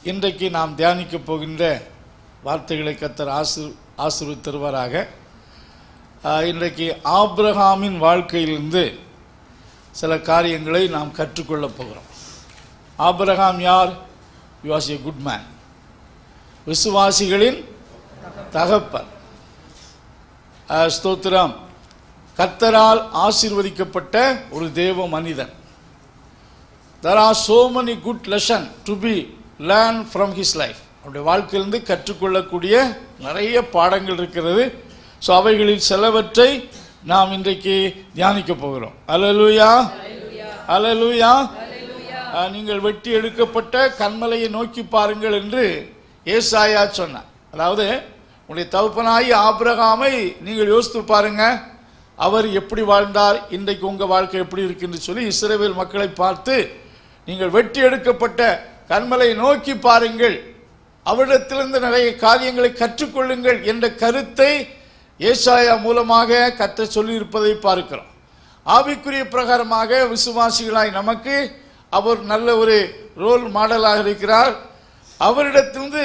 இன்றைக்கு நாம் தியானிக்க போகின்ற வார்த்தைகளை கத்தர் ஆசு ஆசிர்வதி தருவாராக ஆஹ், இன்றைக்கு ஆபிரகாமின் வாழ்க்கையிலிருந்து சில காரியங்களை நாம் கற்றுக்கொள்ளப் போகிறோம் ஆபிரகாம் யார் வாஸ் a குட் மேன் விசுவாசிகளின் தகப்பன் ஆஹ், ஸ்தோத்திரம் கர்த்தரால் ஆசீர்வதிக்கப்பட்ட ஒரு தேவ மனிதன் there are so many good lesson to be learned from his life அவருடைய வாழ்க்கையிலிருந்து கற்றுக்கொள்ளக்கூடிய நிறைய பாடங்கள் இருக்கிறது ஸோ அவைகளில் சிலவற்றை நாம் இன்றைக்கு தியானிக்க போகிறோம் அலலுயா அலலுயா நீங்கள் வெட்டி எடுக்கப்பட்ட கண்மலையை நோக்கி பாருங்கள் என்று ஏசாயா சொன்னார் அதாவது உங்களுடைய தகப்பனாகி ஆபிரகாமை நீங்கள் யோசித்து பாருங்க அவர் எப்படி வாழ்ந்தார் இன்றைக்கு உங்க வாழ்க்கை எப்படி இருக்குன்னு சொல்லி இஸ்ரவேல் மக்களை பார்த்து நீங்கள் வெட்டி எடுக்கப்பட்ட கண்மலை நோக்கி பாருங்கள் அவரிடத்திலிருந்து நிறைய காரியங்களை கற்றுக்கொள்ளுங்கள் என்ற கருத்தை ஏசாயா மூலமாக கத்த சொல்லியிருப்பதை பார்க்கிறோம் ஆவிக்குரிய பிரகாரமாக விசுவாசிகளாய் நமக்கு அவர் நல்ல ஒரு ரோல் மாடலாக இருக்கிறார் அவரிடத்திலிருந்து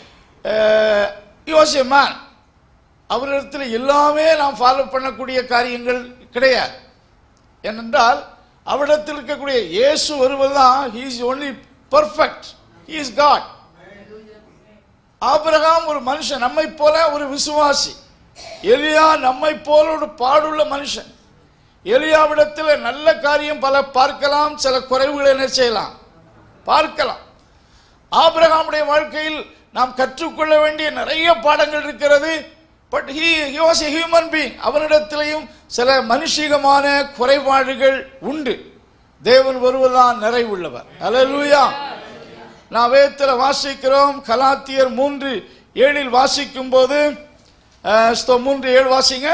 யோசியமான் அவரிடத்தில் எல்லாமே நாம் ஃபாலோ பண்ணக்கூடிய காரியங்கள் கிடையாது ஏனென்றால் அவரிடத்தில் இருக்கக்கூடிய இயேசு வருவதுதான் he is only perfect he is God ஆபிரகாம் ஒரு மனுஷன் நம்மை போல ஒரு விசுவாசி எலியா நம்மை போல ஒரு பாடுள்ள மனுஷன் எலியாவிடத்தில் நல்ல காரியம் பல பார்க்கலாம் சில குறைவுகளை என்ன செய்யலாம் பார்க்கலாம் ஆபிரகாமுடைய வாழ்க்கையில் நாம் கற்றுக்கொள்ள வேண்டிய நிறைய பாடங்கள் இருக்கிறது but he he was a human being அவனிடத்திலையும் சில மனுஷிகமான குறைபாடுகள் உண்டு தேவன் ஒருவர்தான் நிறைவுள்ளவர் அல்லேலூயா நான் வேதத்தில் வாசிக்கிறோம் கலாத்தியர் மூன்று ஏழில் வாசிக்கும் போது மூன்று ஏழு வாசிங்க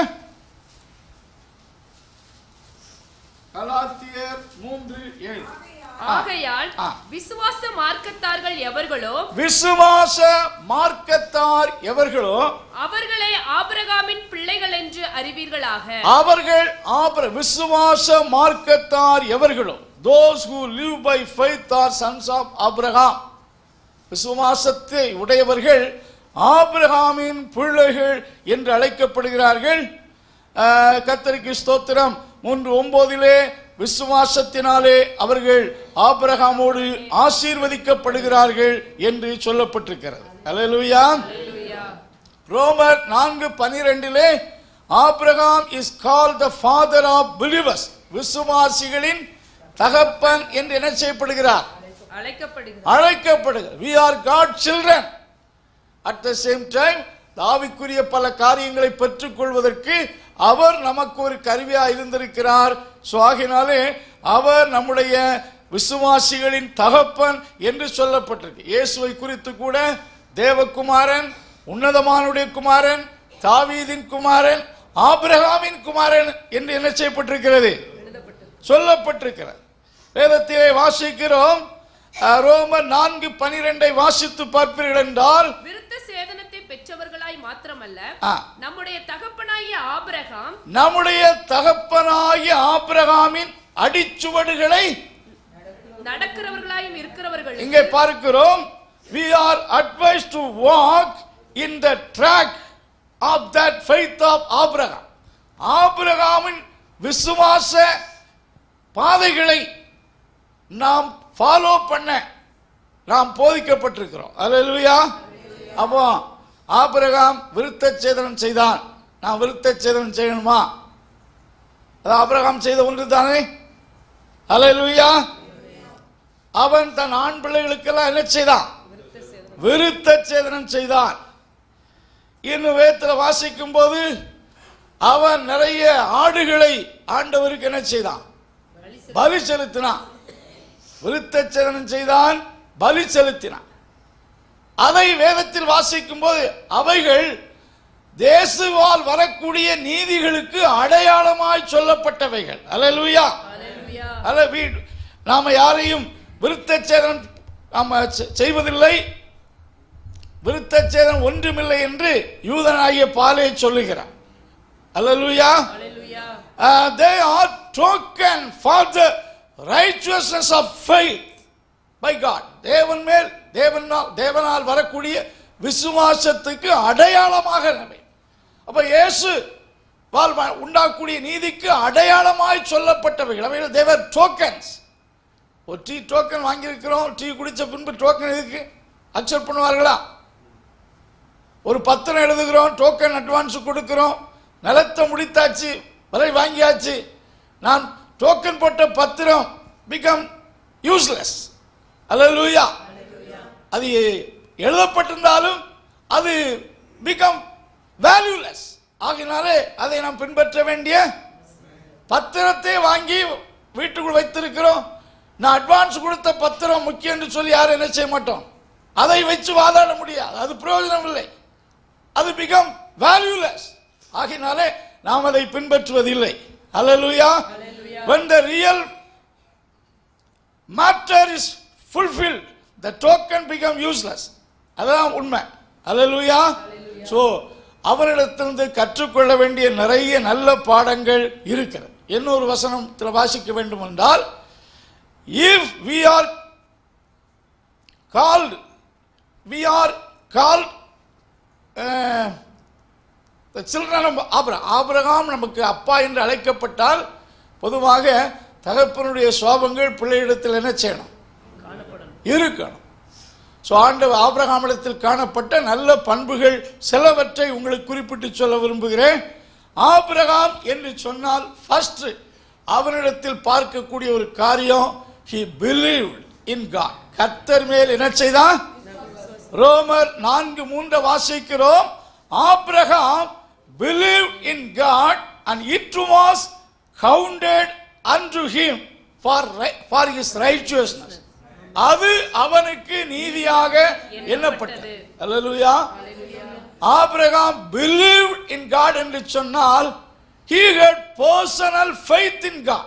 கலாத்தியர் மூன்று ஏழு ஆகையால் ஆ. விசுவாச மார்க்கத்தார்கள் எவர்களோ விசுவாச மார்க்கத்தார் எவர்களோ அவர்களை ஆபிரகாமின் பிள்ளைகள் என்று அறிவீர்களாக அவர்கள் ஆபர விசுவாச மார்க்கத்தார் எவர்களோ those who live by faith are sons of abraham விசுவாசத்தை உடையவர்கள் ஆபிரகாமின் பிள்ளைகள் என்று அழைக்கப்படுகிறார்கள் ஆஹ், கர்த்தருக்கு ஸ்தோத்திரம் மூன்று ஒன்பதிலே விசுவாசத்தினாலே அவர்கள் ஆபிரகாமோடு ஆசீர்வதிக்கப்படுகிறார்கள் என்று சொல்லப்பட்டிருக்கிறது அல்லேலூயா ரோமர் நான்கு பனிரெண்டிலே ஆபிரகாம் is called the father of believers விசுவாசிகளின் தகப்பன் என்று என்ன செய்யப்படுகிறார் அழைக்கப்படுகிறது அழைக்கப்படுகிறார் we are God children at the same time தாவிக்குரிய பல காரியங்களை பெற்றுக்கொள்வதற்கு அவர் நமக்கு ஒரு கருவியா இருந்திருக்கிறார் ஸோ ஆகினாலே அவர் நம்முடைய விசுவாசிகளின் தகப்பன் என்று சொல்லப்பட்டிருக்கு இயேசுவை குறித்து கூட தேவகுமாரன் உன்னதமானுடைய குமாரன் தாவீதின் குமாரன் ஆபிரகாமின் குமாரன் என்று என்ன செய்யப்பட்டிருக்கிறது சொல்லப்பட்டிருக்கிறது வேதத்திலே வாசிக்கிறோம் அஹ், ரோமர் நான்கு பனிரெண்டை வாசித்து பார்ப்பீர்கள் என்றால் விருத்த சேதனத்தை பெற்றவர்களாய் மாத்திரமல்ல ஆ. நம்முடைய தகப்பனாகிய ஆபிரகாம் நம்முடைய தகப்பனாகிய ஆபிரகாமின் அடிச்சுவடுகளை நடக்கிறவர்களாயும் இருக்கிறவர்கள் இங்கே பார்க்கிறோம் we are advised to walk in the track of that faith of ஆபிரகாம் ஆபிரகாமின் விசுவாச பாதைகளை நாம் ஃபாலோ பண்ண நாம் போதிக்கப்பட்டிருக்கிறோம் அல்லேலூயா அப்போ ஆபிரகாம் விருத்த சேதனம் செய்தான் நான் விருத்த சேதனம் செய்யணுமா அது ஆபிரகாம் செய்த ஒன்று தானே அல்லேலூயா அவன் தன் ஆண் பிள்ளைகளுக்கெல்லாம் என்ன செய்தான் விருத்த சேதனம் செய்தான் இன்னும் வேதத்தில் வாசிக்கும் போது அவன் நிறைய ஆடுகளை ஆண்டவருக்கு என்ன செய்தான் பலி செலுத்தினான் விருத்த சேதனம் செய்தான் பலி செலுத்தினான் அதை வேதத்தில் வாசிக்கும் போது அவைகள் தேசுவால் வரக்கூடிய நீதிகளுக்கு அடையாளமாய் சொல்லப்பட்டவைகள் அல்லேலூயா அல்லேலூயா. அல்ல வீடு நாம யாரையும் விருத்தச்சேதனம் நாம செ- செய்வதில்லை விருத்தச்சேதனம் ஒன்றுமில்லை என்று யூதனாகிய பாலே சொல்லுகிறார் அல்லேலூயா அல்லேலூயா. uh, they are token for the righteousness of faith by God தேவன் மேல் தேவனால் தேவனால் வரக்கூடிய விசுவாசத்துக்கு அடையாளமாக நபை அப்ப இயேசு வால் வ- உண்டாக்கக்கூடிய நீதிக்கு அடையாளமாய் சொல்லப்பட்டவைகள் அவைகள் தேவர் டோக்கன்ஸ் ஒரு டீ டோக்கன் வாங்கியிருக்கிறோம் டீ குடிச்ச பின்பு டோக்கன் எதுக்கு அக்செப்ட் பண்ணுவார்களா ஒரு பத்திரம் எழுதுகிறோம் டோக்கன் அட்வான்ஸ் கொடுக்கிறோம் நிலத்தை முடித்தாச்சு வரை வாங்கியாச்சு நான் டோக்கன் போட்ட பத்திரம் பிகம் யூஸ்லெஸ் அல்லேலூயா அது எழுதப்பட்டிருந்தாலும் அது பிகம் வேல்யூலெஸ் ஆகினாலே அதை நாம் பின்பற்ற வேண்டிய பத்திரத்தை வாங்கி வீட்டுக்குள் வைத்திருக்கிறோம் நான் அட்வான்ஸ் கொடுத்த பத்திரம் முக்கியம் என்று சொல்லி யாரும் என்ன செய்ய மாட்டோம் அதை வச்சு வாதாட முடியாது அது பிரயோஜனம் இல்லை அது பிகம் வேல்யூலெஸ் ஆகினாலே நாம் அதை பின்பற்றுவதில்லை அல்லேலூயா when the real matter is fulfilled the token become useless அதான் உண்மை அல்லேலூயா சோ அவரிடத்திலிருந்து கற்றுக்கொள்ள வேண்டிய நிறைய நல்ல பாடங்கள் இருக்கிறது இன்னொரு வசனத்தில் வாசிக்க வேண்டும் என்றால் if we are called we are called uh, the children of Abraham ஆபிரகாம் நமக்கு அப்பா என்று அழைக்கப்பட்டால் பொதுவாக தகப்பனுடைய சுவாபங்கள் பிள்ளையிடத்தில் என்ன செய்யணும் இருக்கணும் ஸோ ஆண்டவர் ஆபிரகாமிடத்தில் காணப்பட்ட நல்ல பண்புகள் சிலவற்றை உங்களுக்கு குறிப்பிட்டு சொல்ல விரும்புகிறேன் ஆபிரகாம் என்று சொன்னால் ஃபர்ஸ்ட் அவனிடத்தில் பார்க்கக்கூடிய ஒரு காரியம் he believed in God கர்த்தர் மேல் என்ன செய்தான் ரோமர் நான்கு மூன்று வாசிக்கிறோம் ஆபிரகாம் believed in God and it was counted unto him for ri- for his righteousness அது அவனுக்கு நீதியாக எண்ணப்பட்டது அல்லேலூயா ஆபிரகாம் believed in God என்று சொன்னால் he had personal faith in God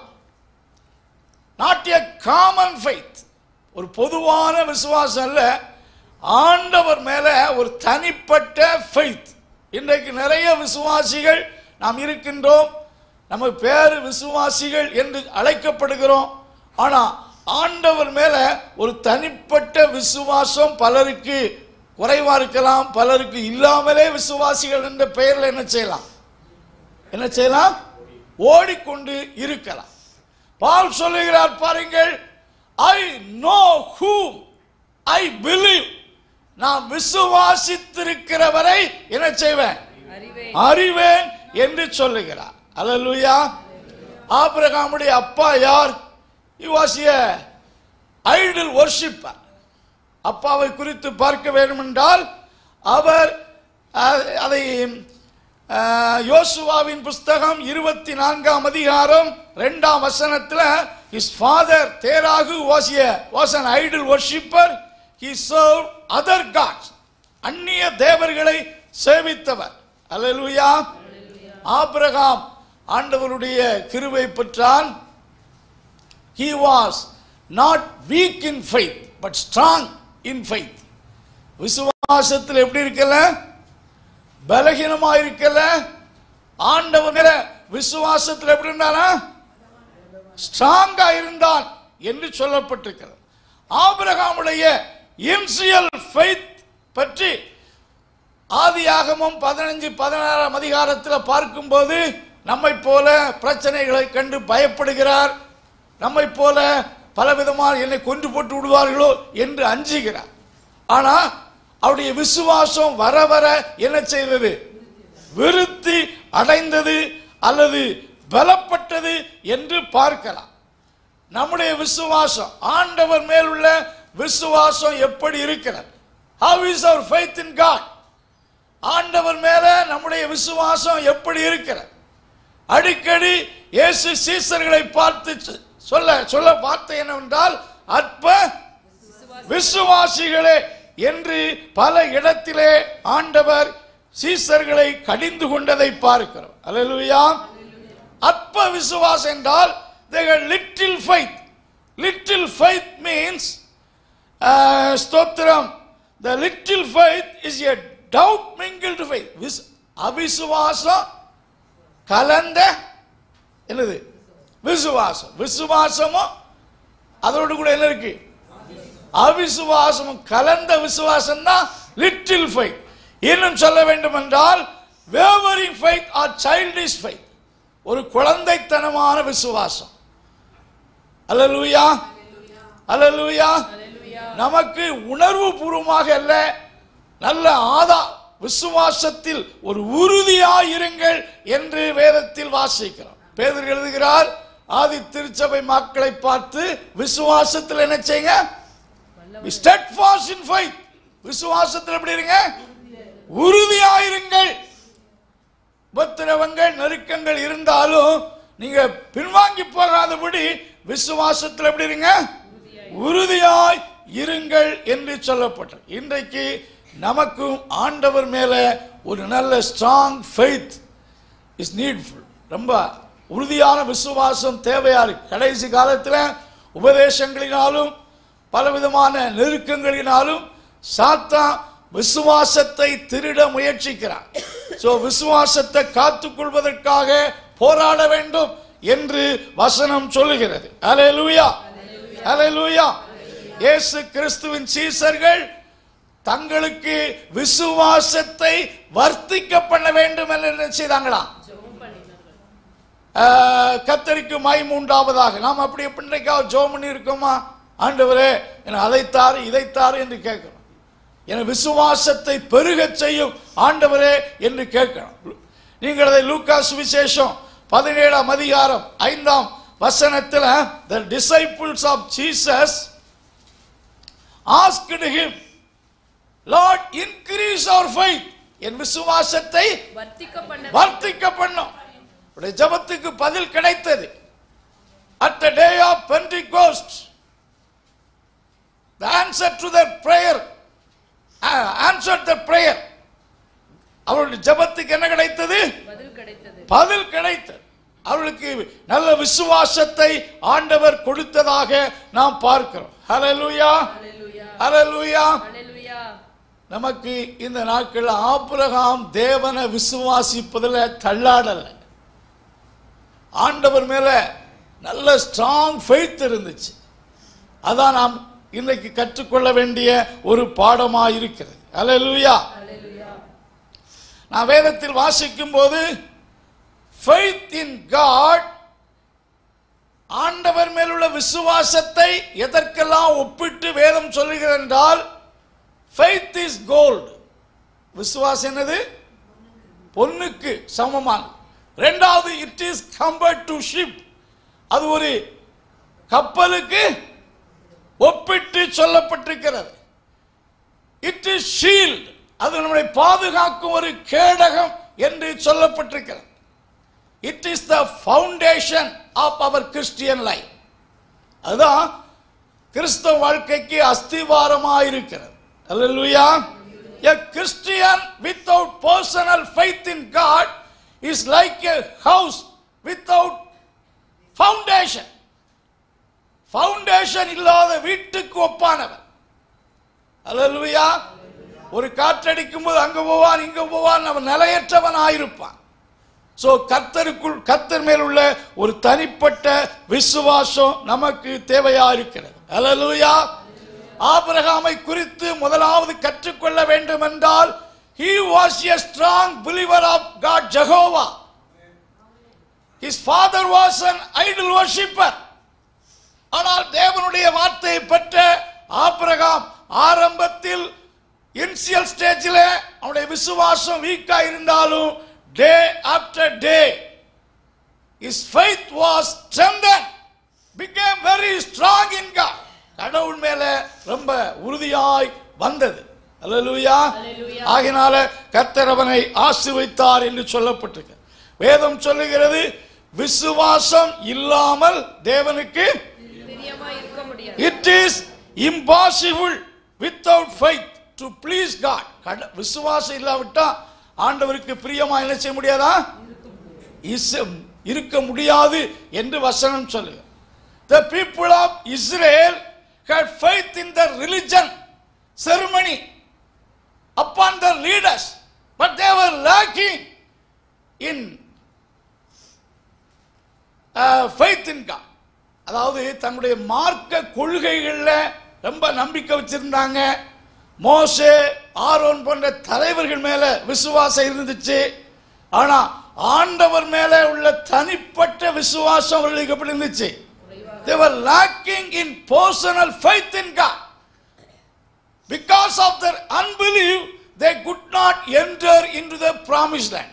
not a common faith ஒரு பொதுவான விசுவாசம் அல்ல ஆண்டவர் மேல ஒரு தனிப்பட்ட ஃபெய்த் இன்றைக்கு நிறைய விசுவாசிகள் நாம் இருக்கின்றோம் நம்ம பேரு விசுவாசிகள் என்று அழைக்கப்படுகிறோம் ஆனா ஆண்டவர் மேல ஒரு தனிப்பட்ட விசுவாசம் பலருக்கு குறைவா இருக்கலாம் பலருக்கு இல்லாமலே விசுவாசிகள் என்ற பெயரில் என்ன செய்யலாம் என்ன செய்யலாம் ஓடிக்கொண்டு இருக்கலாம் பால் சொல்லுகிறார் பாருங்கள் I know whom I believe நான் விசுவாசித்திருக்கிறவரை என்ன செய்வேன் அறிவேன் அறிவேன் என்று சொல்லுகிறார் அல்லேலூயா ஆபிரகாமுடைய அப்பா யார் he was a idol worshipper அப்பாவை குறித்து பார்க்க வேண்டும் என்றால் அவர் அஹ், அதை அஹ், யோசுவாவின் புஸ்தகம் இருபத்தி நான்காம் அதிகாரம் இரண்டாம் வசனத்தில் his father தேராகு was a was an idol worshipper he served other gods அந்நிய தேவர்களை சேவித்தவர் அல்லேலூயா ஆபிரகாம் ஆண்டவருடைய கிருபை பெற்றான் he was not weak in faith but strong in faith விசுவாசத்தில் எப்படி இருக்கல பலகீனமா இருக்கல ஆண்டவர் மேல விசுவாசத்தில் எப்படி இருந்தானா ஸ்ட்ராங்கா இருந்தான் என்று சொல்லப்பட்டிருக்கிறது ஆபிரகாமுடைய இன்சியல் ஃபெய்த் பற்றி ஆதியாகமம் பதினஞ்சு பதினாறாம் அதிகாரத்தில் பார்க்கும்போது நம்மை போல பிரச்சனைகளை கண்டு பயப்படுகிறார் நம்மை போல பலவிதமாக என்னை கொன்று போட்டு விடுவார்களோ என்று அஞ்சுகிறார் ஆனா அவருடைய விசுவாசம் வர வர என்ன செய்தது விருத்தி அடைந்தது அல்லது பலப்பட்டது என்று பார்க்கலாம் நம்முடைய விசுவாசம் ஆண்டவர் மேல் உள்ள விசுவாசம் எப்படி இருக்கிறது how is our faith in god ஆண்டவர் மேல நம்முடைய விசுவாசம் எப்படி இருக்கிறது அடிக்கடி இயேசு சீசர்களை பார்த்து சொ- சொல்ல சொல்ல வார்த்தை என்னவென்றால் அற்ப விசுவாசிகளே என்று பல இடத்திலே ஆண்டவர் சீசர்களை கடிந்து கொண்டதை பார்க்கிறோம் அல்லேலூயா அற்ப விசுவாசம் என்றால் they had little faith little faith means uh, ஸ்தோத்திரம் the little faith is a doubt mingled faith விஸ் அவிசுவாசம் கலந்த என்னது விசுவாசம் விசுவாசமும் அதோடு கூட என்ன இருக்கு அவிசுவாசமும் கலந்த விசுவாசம் தான் லிட்டில் ஃபைத் இன்னும் சொல்ல வேண்டும் என்றால் wavering faith or childish faith ஒரு குழந்தைத்தனமான விசுவாசம் அல்லேலூயா அல்லேலூயா நமக்கு உணர்வு பூர்வமாக அல்ல நல்ல ஆதா விசுவாசத்தில் ஒரு உறுதியாயிருங்கள் என்று வேதத்தில் வாசிக்கிறோம் பேதர் எழுதுகிறார் ஆதி திருச்சபை மக்களை பார்த்து விசுவாசத்தில் என்ன செய்யுங்க steadfast in faith விசுவாசத்தில் எப்படி இருங்க உறுதியாயிருங்கள் உபத்திரவங்கள் நெருக்கங்கள் இருந்தாலும் நீங்க பின்வாங்கி போகாதபடி விசுவாசத்தில் எப்படி இருங்க உறுதியாய் இருங்கள் என்று சொல்லப்பட்டது இன்றைக்கு நமக்கும் ஆண்டவர் மேல ஒரு நல்ல ஸ்ட்ராங் ஃபெய்த் இஸ் நீட்ஃபுல் ரொம்ப உறுதியான விசுவாசம் தேவையா இருக்கு கடைசி காலத்தில் உபதேசங்களினாலும் பலவிதமான நெருக்கங்களினாலும் சாத்தான் விசுவாசத்தை திருட முயற்சிக்கிறான் சோ விசுவாசத்தை காத்துக்கொள்வதற்காக போராட வேண்டும் என்று வசனம் சொல்லுகிறது அல்லேலூயா அல்லேலூயா இயேசு கிறிஸ்துவின் சீசர்கள் தங்களுக்கு விசுவாசத்தை வர்த்திக்க பண்ண வேண்டும் என்று என்ன செய்தாங்களாம் ஆஹ், கர்த்தருக்கு மை மூன்றாவதாக நாம் அப்படி எப்படிக்காக ஜோம் பண்ணி இருக்கோமா ஆண்டவரே என அதைத்தாரு இதைத்தாரு என்று கேட்கிறோம் என விசுவாசத்தை பெருகச் செய்யும் ஆண்டவரே என்று கேட்கிறோம் நீங்கள் அதை லூக்கா சுவிசேஷம் பதினேழாம் அதிகாரம் ஐந்தாம் வசனத்தில் the disciples of Jesus asked him Lord increase our faith என் விசுவாசத்தை வர்த்திக்க பண்ண வர்த்திக்க பண்ணும் உடைய ஜெபத்துக்கு பதில் கிடைத்தது at the day of pentecost the answer to their prayer uh, answered the prayer அவருடைய ஜெபத்துக்கு என்ன கிடைத்தது பதில் கிடைத்தது பதில் கிடைத்தது அவர்களுக்கு நல்ல விசுவாசத்தை ஆண்டவர் கொடுத்ததாக நாம் பார்க்கிறோம் ஹalleluya ஹalleluya ஹalleluya ஹalleluya நமக்கு இந்த நாட்கள் ஆபிரகாம் தேவனை விசுவாசிப்பதில் தள்ளாடல ஆண்டவர் மேல நல்ல ஸ்ட்ராங் ஃபெய்த் இருந்துச்சு அதான் நாம் இன்னைக்கு கற்றுக்கொள்ள வேண்டிய ஒரு பாடமா இருக்கிறது அல்லேலூயா ஹalleluya நான் வேதத்தில் வாசிக்கும் போது ஃபெய்த் இன் காட் ஆண்டவர் மேலுள்ள விசுவாசத்தை எதற்கெல்லாம் ஒப்பிட்டு வேதம் சொல்லுகிறது என்றால் ஃபெய்த் இஸ் கோல்டு விசுவாசம் என்னது பொன்னுக்கு சமமானது ரெண்டாவது it is compared to ship அது ஒரு கப்பலுக்கு ஒப்பிட்டு சொல்லப்பட்டிருக்கிறது இட் இஸ் ஷீல்ட் அது நம்மை பாதுகாக்கும் ஒரு கேடகம் என்று சொல்லப்பட்டிருக்கிறது it is the foundation of our Christian life அதுதான் கிறிஸ்தவ வாழ்க்கைக்கு அஸ்திவாரமாக இருக்கிறது அல்லேலூயா a christian without personal faith in god is like a house without foundation foundation இல்லாத வீட்டுக்கு ஒப்பானவர் அல்லேலூயா ஒரு காற்றடிக்கும் போது அங்க போவான் இங்க போவான் அவன் நிலையற்றவன் ஆயிருப்பான் சோ கர்த்தருக்குள் கர்த்தர் மேல் உள்ள ஒரு தனிப்பட்ட விசுவாசம் நமக்கு தேவையா இருக்கிறது அல்லேலூயா ஆபிரகாமை குறித்து முதலாவது கற்றுக்கொள்ள வேண்டும் என்றால் he was a strong believer of god jehovah his father was an idol worshipper ஆனால் தேவனுடைய வார்த்தையை பெற்ற ஆபிரகாம் ஆரம்பத்தில் இனிஷியல் ஸ்டேஜில் அவனுடைய விசுவாசம் வீக்கா இருந்தாலும் day after day his faith was strengthened became very strong in God கடவுள் மேல ரொம்ப உறுதியாய் வந்தது அல்லேலூயா அல்லேலூயா. ஆகினால கர்த்தர் அவனை ஆசீர்வதித்தார் என்று சொல்லப்பட்டிருக்கு வேதம் சொல்லுகிறது விசுவாசம் இல்லாமல் தேவனுக்கு பிரியமா இருக்க முடியாது it is impossible without faith to please God கட விசுவாசம் இல்லாவிட்டா ஆண்டவருக்கு பிரியமா என்ன செய்ய முடியாதா இஸ்- இருக்க முடியாது என்று வசனம் சொல்லுங்க the people of Israel had faith in the religion ceremony upon the leaders but they were lacking in faith in God அதாவது தங்களுடைய மார்க்க கொள்கைகளில் ரொம்ப நம்பிக்கை வச்சிருந்தாங்க மோசே ஆரோன் போன்ற தலைவர்கள் மேல விசுவாசம் இருந்துச்சு ஆனா ஆண்டவர் மேல உள்ள தனிப்பட்ட விசுவாசம் அவர்களுக்கு எப்படி இருந்துச்சு they were lacking in personal faith in god because of their unbelief they could not enter into the promised land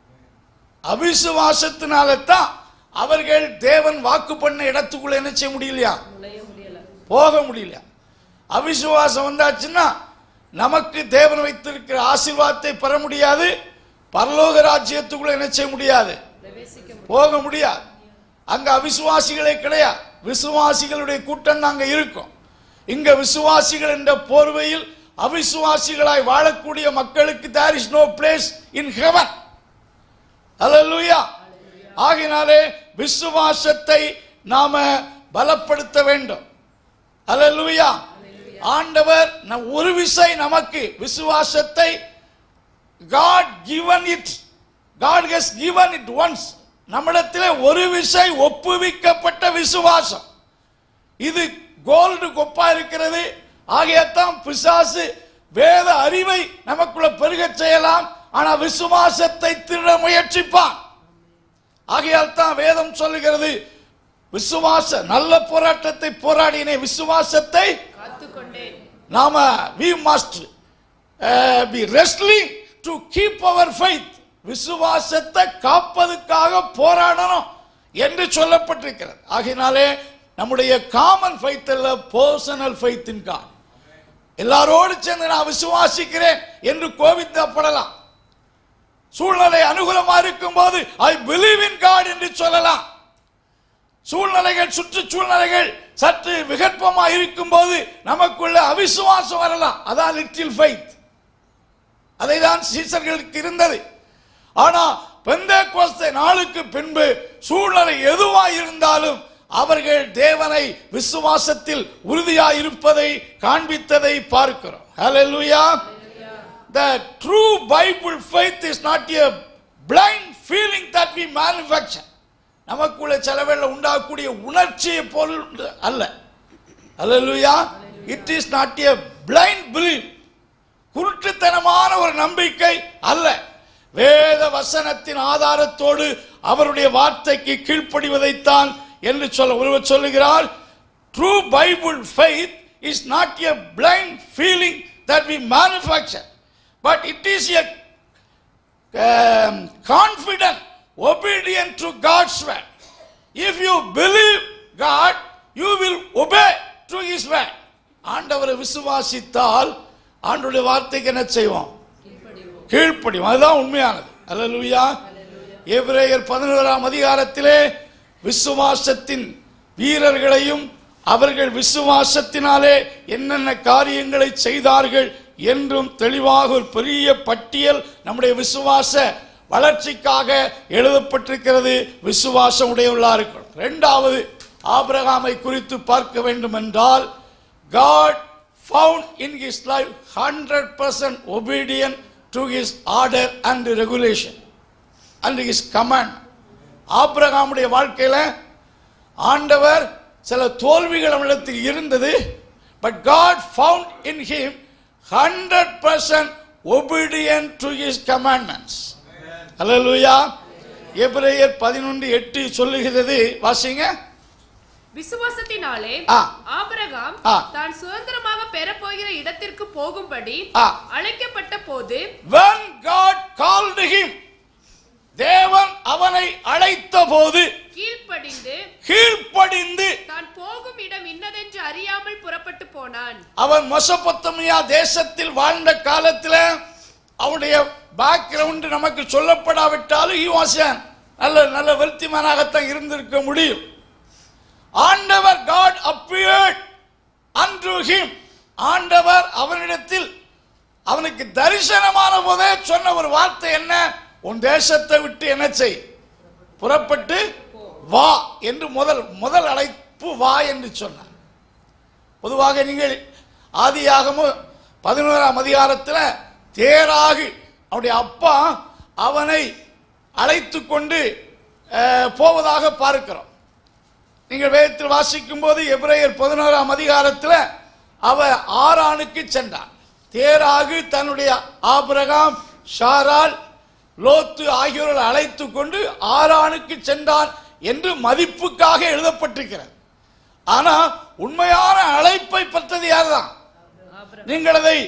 அவிசுவாசத்தினால தான் அவர்கள் தேவன் வாக்கு பண்ண இடத்துக்குள்ள என்ன செய்ய முடியலையா நுழைய முடியல போக முடியல அவிசுவாசம் வந்தாச்சுன்னா நமக்கு தேவன் வைத்திருக்கிற ஆசீர்வாதத்தை பெற முடியாது பரலோக ராஜ்யத்துக்குள்ள என்ன செய்ய முடியாது பிரவேசிக்க முடியும் போக முடியாது அங்க அவிசுவாசிகளே கிடையாது விசுவாசிகளுடைய கூட்டம் தான் அங்க இருக்கும் இங்க விசுவாசிகள் என்ற போர்வையில் அவிசுவாசிகளாய் வாழக்கூடிய மக்களுக்கு there is no place in heaven அல்லேலூயா ஆகினாலே விசுவாசத்தை நாம பலப்படுத்த வேண்டும் அல்லேலூயா ஆண்டவர் நம் ஒரு விசை நமக்கு விசுவாசத்தை God given it God has given it once நம்மிடத்திலே ஒரு விசை ஒப்புவிக்கப்பட்ட விசுவாசம் இது கோல்டு கொப்பா இருக்கிறது ஆகையத்தான் பிசாசு வேத அறிவை நமக்குள்ள பெருகச் செய்யலாம் ஆனா விசுவாசத்தை திருட முயற்சிப்பான் ஆகையால் தான் வேதம் சொல்லுகிறது விசுவாச நல்ல போராட்டத்தை போராடினே விசுவாசத்தை காத்துக்கொண்டேன் நாம we must uh, be wrestling to keep our faith விசுவாசத்தை காப்பதுக்காக போராடணும் என்று சொல்லப்பட்டிருக்கிறது ஆகையினாலே நம்முடைய காமன் ஃபைத் அல்ல பர்சனல் ஃபைத் இன் காட் எல்லாரோடு சேர்ந்து நான் விசுவாசிக்கிறேன் என்று கோவிந்தப்படலாம் சூழ்நிலை அனுகூலமா இருக்கும் போது ஐ பிலீவ் இன் காட் என்று சொல்லலாம் சூழ்நிலைகள் சுற்று சூழ்நிலைகள் சற்று விகற்பமா இருக்கும் போது நமக்குள்ள அவிசுவாசம் வரலாம் அதான் லிட்டில் ஃபைத் அதை தான் சீசர்களுக்கு இருந்தது ஆனா பெந்தேகோஸ்தே நாளுக்கு பின்பு சூழ்நிலை எதுவாய் இருந்தாலும் அவர்கள் தேவனை விசுவாசத்தில் உறுதியாய் இருப்பதை காண்பித்ததை பார்க்கிறோம் ஹalleluya the true bible faith is not a blind feeling that we manufacture நமக்குள்ள செலவில் உண்டாகக்கூடிய உணர்ச்சியை போல் அல்ல அல்லேலூயா it is not a blind belief குருட்டுத்தனமான ஒரு நம்பிக்கை அல்ல வேத வசனத்தின் ஆதாரத்தோடு அவருடைய வார்த்தைக்கு கீழ்ப்படிவதைத்தான் என்று சொல்ல ஒருவர் சொல்லுகிறார் true Bible faith is not a blind feeling that we manufacture but it is a confident, obedient to God's word. If you believe God, you will obey to His word. ஆண்டவரை விசுவாசித்தால் ஆண்டவருடைய வார்த்தைக்கு என்ன செய்வோம் கீழ்ப்படிவோம் அதுதான் உண்மையானது அல்லேலூயா எபிரேயர் பதினோராம் அதிகாரத்திலே விசுவாசத்தின் வீரர்களையும் அவர்கள் விசுவாசத்தினாலே என்னென்ன காரியங்களை செய்தார்கள் என்றும் தெளிவாக ஒரு பெரிய பட்டியல் நம்முடைய விசுவாச வளர்ச்சிக்காக எழுதப்பட்டிருக்கிறது விசுவாசம் உடையவர்களா இருக்கணும் இரண்டாவது ஆபிரகாமை குறித்து பார்க்க வேண்டும் என்றால் God found in his life hundred percent obedient to his order and regulation and his command ஆபிரகாமுடைய வாழ்க்கையில ஆண்டவர் சில தோல்விகள் அவனிடத்தில் இருந்தது but God found in him hundred percent obedient to his commandments அல்லேலூயா எபிரேயர் பதினொன்று எட்டு சொல்லுகிறது வாசிங்க விசுவாசத்தினாலே ஆ. ஆபிரகாம் ஆ. தான் சுதந்திரமாக பெறப்போகிற இடத்திற்கு போகும்படி ஆ. அழைக்கப்பட்ட போது when God called him தேவன் அவனை அழைத்த போது கீழ்ப்படிந்து கீழ்ப்படிந்து தான் போகும் இடம் இன்னதென்று அறியாமல் புறப்பட்டு போனான் அவன் மொசபொத்தமியா தேசத்தில் வாழ்ந்த காலத்தில் அவனுடைய பேக்ரவுண்ட் நமக்கு சொல்லப்படாவிட்டாலும் he was a நல்ல நல்ல வெல்த்திமனாகத்தான் இருந்திருக்க முடியும் ஆண்டவர் காட் appeared unto him ஆண்டவர் அவனிடத்தில் அவனுக்கு தரிசனமான போதே சொன்ன ஒரு வார்த்தை என்ன உன் தேசத்தை விட்டு என்ன செய் புறப்பட்டு வா என்று முதல் முதல் அழைப்பு வா என்று சொன்னார் பொதுவாக நீங்கள் ஆதியாகமும் பதினோராம் அதிகாரத்தில் தேராகு அவனுடைய அப்பா அவனை அழைத்து கொண்டு அஹ், போவதாக பார்க்கிறோம் நீங்கள் வேதத்தில் வாசிக்கும் போது எபிரேயர் பதினோராம் அதிகாரத்தில் அவ ஆரானுக்கு சென்றான் தேராகு தன்னுடைய ஆபிரகாம் ஷாரால் லோத்து ஆகியோரை அழைத்து கொண்டு ஆரானுக்கு சென்றான் என்று மதிப்புக்காக எழுதப்பட்டிருக்கிறது ஆனா உண்மையான அழைப்பை பெற்றது யார்தான் நீங்கள் அதை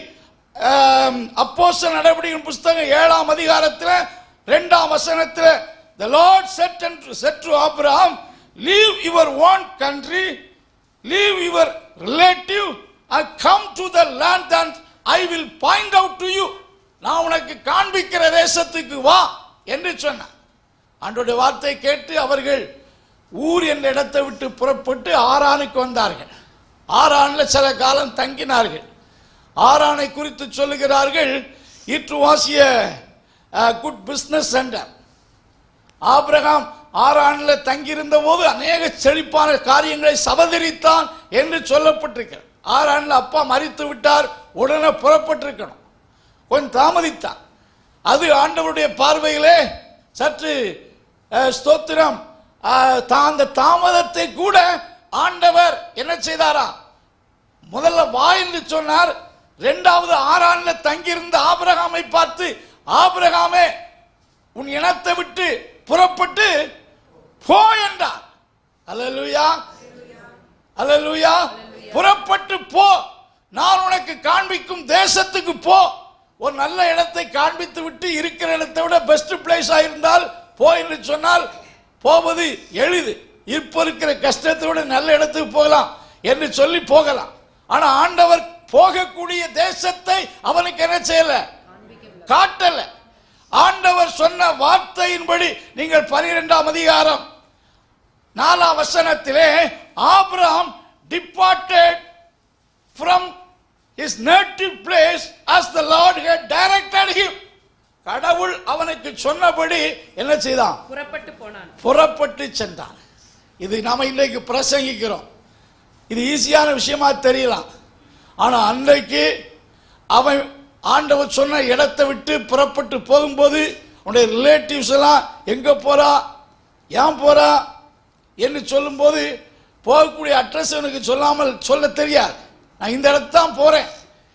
அப்போஸ்தலர் நடவடிக்கையின் புஸ்தகம் ஏழாம் அதிகாரத்தில் இரண்டாம் வசனத்தில் the lord said unto said to abraham leave your own country leave your relative and come to the land and i will point out to you நான் உனக்கு காண்பிக்கிற தேசத்துக்கு வா என்று சொன்னார் ஆண்டோடைய வார்த்தை கேட்டு அவர்கள் ஊர் என்ற இடத்தை விட்டு புறப்பட்டு ஆரானுக்கு வந்தார்கள் ஆரானில் சில காலம் தங்கினார்கள் ஆரானை குறித்து சொல்லுகிறார்கள் it was a good business center ஆபிரகாம் ஆரானில் தங்கியிருந்த போது அநேக செழிப்பான காரியங்களை சபதரித்தான் என்று சொல்லப்பட்டிருக்கிறது ஆரானில் அப்பா மறித்து விட்டார் உடனே புறப்பட்டிருக்கணும் கொஞ்சம் தாமதித்தான் அது ஆண்டவருடைய பார்வையிலே சற்று அஹ், ஸ்தோத்திரம் அஹ், தா- அந்த தாமதத்தை கூட ஆண்டவர் என்ன செய்தாரா முதல்ல வா என்று சொன்னார் இரண்டாவது ஆறாண்டுல தங்கியிருந்த ஆபிரகாமை பார்த்து ஆபிரகாமே உன் இனத்தை விட்டு புறப்பட்டு போ என்றார் அல்லேலூயா அல்லேலூயா புறப்பட்டு போ நான் உனக்கு காண்பிக்கும் தேசத்துக்கு போ ஒரு நல்ல இடத்தை காண்பித்து விட்டு இருக்கிற இடத்தை விட பெஸ்ட் பிளேஸ் ஆயிருந்தால் போ என்று சொன்னால் போவது எளிது இப்போ இருக்கிற கஷ்டத்தை விட நல்ல இடத்துக்கு போகலாம் என்று சொல்லி போகலாம் ஆனா ஆண்டவர் போகக்கூடிய தேசத்தை அவனுக்கு என்ன செய்யல காட்டல ஆண்டவர் சொன்ன வார்த்தையின்படி நீங்கள் பனிரெண்டாம் அதிகாரம் நாலாம் வசனத்திலே Abraham departed from his native place as the Lord had directed him கடவுள் அவனுக்கு சொன்னபடி என்ன செய்தான் புறப்பட்டு போனான் புறப்பட்டு சென்றான் இது நாம இன்றைக்கு பிரசங்கிக்கிறோம் இது ஈஸியான விஷயமா தெரியலாம் ஆனா அன்றைக்கு அவன் ஆண்டவர் சொன்ன இடத்தை விட்டு புறப்பட்டு போகும்போது உன்னுடைய ரிலேட்டிவ்ஸ் எல்லாம் எங்க போறா ஏன் போறா என்று சொல்லும்போது போகக்கூடிய அட்ரஸ் உனக்கு சொல்லாமல் சொல்ல தெரியாது நான் இந்த இடத்து தான் போறேன்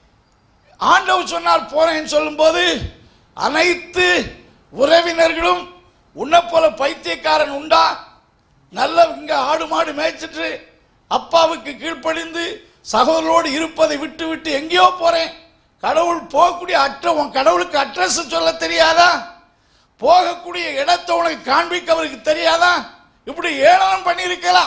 ஆண்டவர் சொன்னார் போறேன்னு சொல்லும்போது அனைத்து உறவினர்களும் உன்னை போல பைத்தியக்காரன் உண்டா நல்ல இங்க ஆடு மாடு மேய்ச்சிட்டு அப்பாவுக்கு கீழ்ப்படிந்து சகோதரோடு இருப்பதை விட்டு விட்டு எங்கேயோ போறேன் கடவுள் போகக்கூடிய அட்ர உன் கடவுளுக்கு அட்ரஸ் சொல்ல தெரியாதா போகக்கூடிய இடத்தை உனக்கு காண்பிக்க அவருக்கு தெரியாதா இப்படி ஏளனம் பண்ணியிருக்கலாம்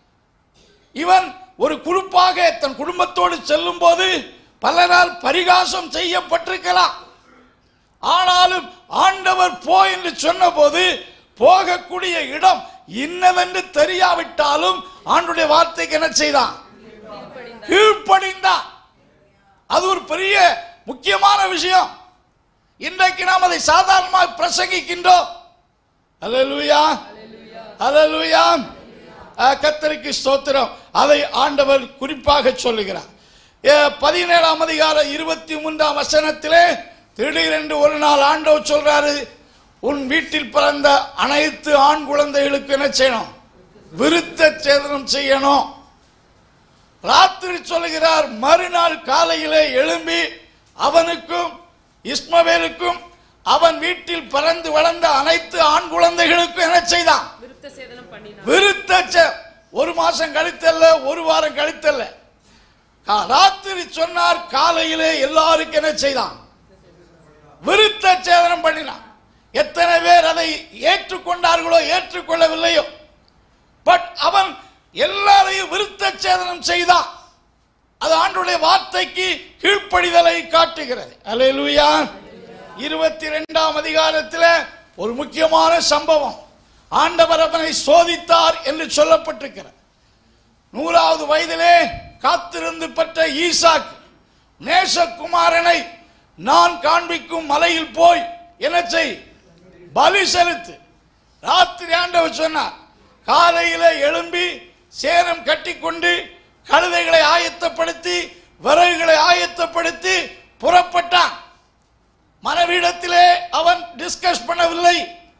இவன் ஒரு குழுப்பாக தன் குடும்பத்தோடு செல்லும் போது பலரால் பரிகாசம் செய்யப்பட்டிருக்கலாம் ஆனாலும் ஆண்டவர் போ என்று சொன்னபோது போகக்கூடிய இடம் இன்னதென்று தெரியாவிட்டாலும் ஆண்டுடைய வார்த்தைக்கு என்ன செய்தான் கீழ்ப்படிந்தான் அது ஒரு பெரிய முக்கியமான விஷயம் இன்றைக்கு நாம் அதை சாதாரணமாக பிரசங்கிக்கின்றோம் அல்லேலூயா அல்லேலூயா அஹ், கர்த்தருக்கு ஸ்தோத்திரம் அதை ஆண்டவர் குறிப்பாக சொல்லுகிறார் அஹ், பதினேழாம் அதிகாரம் இருபத்தி மூன்றாம் வசனத்திலே திடீரென்று ஒரு நாள் ஆண்டவர் சொல்றாரு உன் வீட்டில் பிறந்த அனைத்து ஆண் குழந்தைகளுக்கு என்ன செய்யணும் விருத்த சேதனம் செய்யணும் ராத்திரி சொல்லுகிறார் மறுநாள் காலையிலே எழும்பி அவனுக்கும் இஸ்மவேலுக்கும் அவன் வீட்டில் பிறந்து வளர்ந்த அனைத்து ஆண் குழந்தைகளுக்கும் என்ன செய்தான் விருத்த சேதனம் பண்ணினான் விருத்த சே- ஒரு மாசம் கழித்தல்ல ஒரு வாரம் கழித்தல்ல கா- ராத்திரி சொன்னார் காலையிலே எல்லாருக்கும் என்ன செய்தான் விருத்த சேதனம் பண்ணினான் எத்தனை பேர் அதை ஏற்றுக்கொண்டார்களோ ஏற்றுக்கொள்ளவில்லையோ பட் அவன் எல்லாரையும் விருத்த சேதனம் செய்தான் அது ஆண்டுடைய வார்த்தைக்கு கீழ்ப்படிதலை காட்டுகிறது அல்லேலூயா இருபத்தி ரெண்டாம் அதிகாரத்தில் ஒரு முக்கியமான சம்பவம் ஆண்டவர் அவனை சோதித்தார் என்று சொல்லப்பட்டிருக்கிறது நூறாவது வயதிலே காத்திருந்து பெற்ற ஈசாக் நேசகுமாரனை நான் காண்பிக்கும் மலையில் போய் என்ன செய் பலி செலுத்து ராத்திரி ஆண்டவர் சொன்னார் காலையில எழும்பி சேரம் கட்டிக்கொண்டு கழுதைகளை ஆயத்தப்படுத்தி விறகுகளை ஆயத்தப்படுத்தி புறப்பட்டான் மனைவிடத்திலே அவன் டிஸ்கஸ் பண்ணவில்லை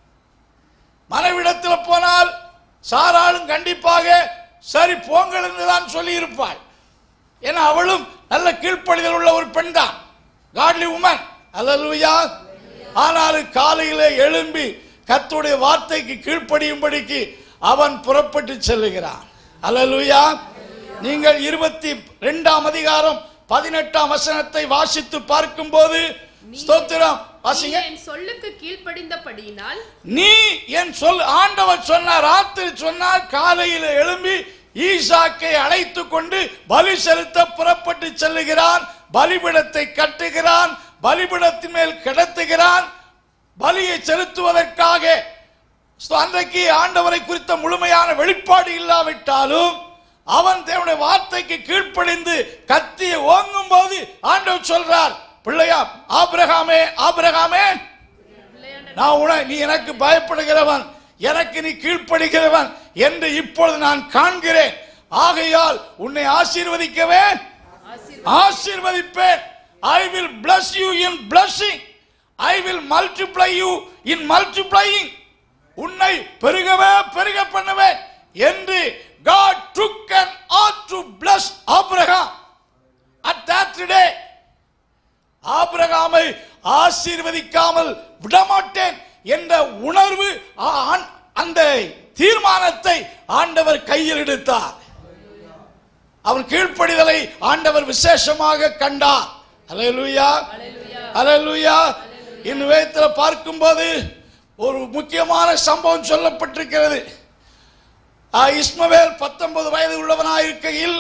மனைவிடத்தில் போனால் சாராளும் கண்டிப்பாக சரி போங்கள் என்று தான் சொல்லி இருப்பாள் ஏன்னா அவளும் நல்ல கீழ்ப்படிதல் உள்ள ஒரு பெண் தான் காட்லி உமன் அல்லலுயா ஆனாலும் காலையிலே எழும்பி கர்த்தருடைய வார்த்தைக்கு கீழ்ப்படியும்படிக்கு அவன் புறப்பட்டு செல்லுகிறான் அல்லலுயா நீங்கள் இருபத்தி ரெண்டாம் அதிகாரம் பதினெட்டாம் வசனத்தை வாசித்து பார்க்கும்போது ஸ்தோத்திரம் நீ வாசிங்க என் சொல்லுக்கு கீழ்ப்படிந்தபடியினால் நீ என் சொல் ஆண்டவர் சொன்னார் ராத்திரி சொன்னார் காலையில் எழும்பி ஈசாக்கை அழைத்து கொண்டு பலி செலுத்த புறப்பட்டு செல்லுகிறான் பலிபிடத்தை கட்டுகிறான் பலிபிடத்தின் மேல் கிடத்துகிறான் பலியை செலுத்துவதற்காக ஸ்தோ- அன்றைக்கு ஆண்டவரை குறித்த முழுமையான வெளிப்பாடு இல்லாவிட்டாலும் அவன் தேவனுடைய வார்த்தைக்கு கீழ்ப்படிந்து கத்தியை ஓங்கும் போது ஆண்டவர் சொல்றார் பிள்ளையா ஆபிரகாமே ஆபிரகாமே நான் உன நீ எனக்கு பயப்படுகிறவன் எனக்கு நீ கீழ்ப்படுகிறவன் என்று இப்பொழுது நான் காண்கிறேன் ஆகையால் உன்னை ஆசீர்வதிக்கவே ஆசீர்வதிப்பேன் I will bless you in blessing I will multiply you in multiplying உன்னை பெருகவே பெருக பண்ணுவேன் என்று God took an oath to bless Abraham at that day ஆபிரகாமை ஆசீர்வதிக்காமல் விடமாட்டேன் என்ற உணர்வு ஆ- ஆண்- அந்த தீர்மானத்தை ஆண்டவர் கையில் எடுத்தார் அவன் கீழ்ப்படிதலை ஆண்டவர் விசேஷமாக கண்டார் அல்லேலூயா அல்லேலூயா இந்த விதத்தில் பார்க்கும்போது ஒரு முக்கியமான சம்பவம் சொல்லப்பட்டிருக்கிறது ஆ, இஸ்மவேல் பத்தொன்பது வயது உள்ளவனாயிருக்கையில்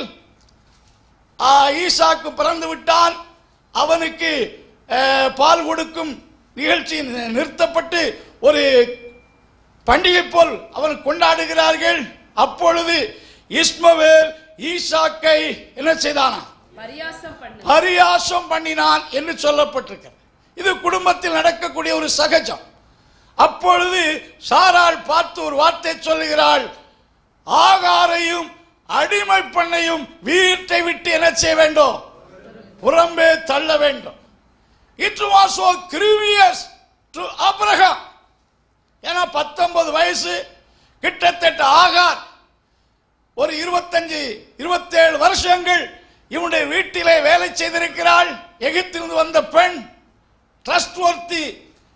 ஆ, ஈசாக்கு பிறந்து விட்டான் அவனுக்கு அஹ், பால் கொடுக்கும் நிகழ்ச்சி நி- நிறுத்தப்பட்டு ஒரு பண்டிகை போல் அவன் கொண்டாடுகிறார்கள் அப்பொழுது இஸ்மவேல் ஈசாக்கை என்ன செய்தானா பரியாசம் பண்ணு பரியாசம் பண்ணினான் என்று சொல்லப்பட்டிருக்கிறது இது குடும்பத்தில் நடக்கக்கூடிய ஒரு சகஜம் அப்பொழுது சாராள் பார்த்து ஒரு வார்த்தை சொல்லுகிறாள் ஆகாரையும் அடிமை பண்ணையும் வீட்டை விட்டு என்ன செய்ய வேண்டும் புறம்பே தள்ள வேண்டும் it was so grievous to Abraham ஏன்னா பத்தொன்பது வயசு கிட்டத்தட்ட ஆகார் ஒரு இருபத்தஞ்சு இருபத்தேழு வருஷங்கள் இவனுடைய வீட்டிலே வேலை செய்திருக்கிறாள் எகிப்திலிருந்து வந்த பெண் ட்ரஸ்ட் ஒர்த்தி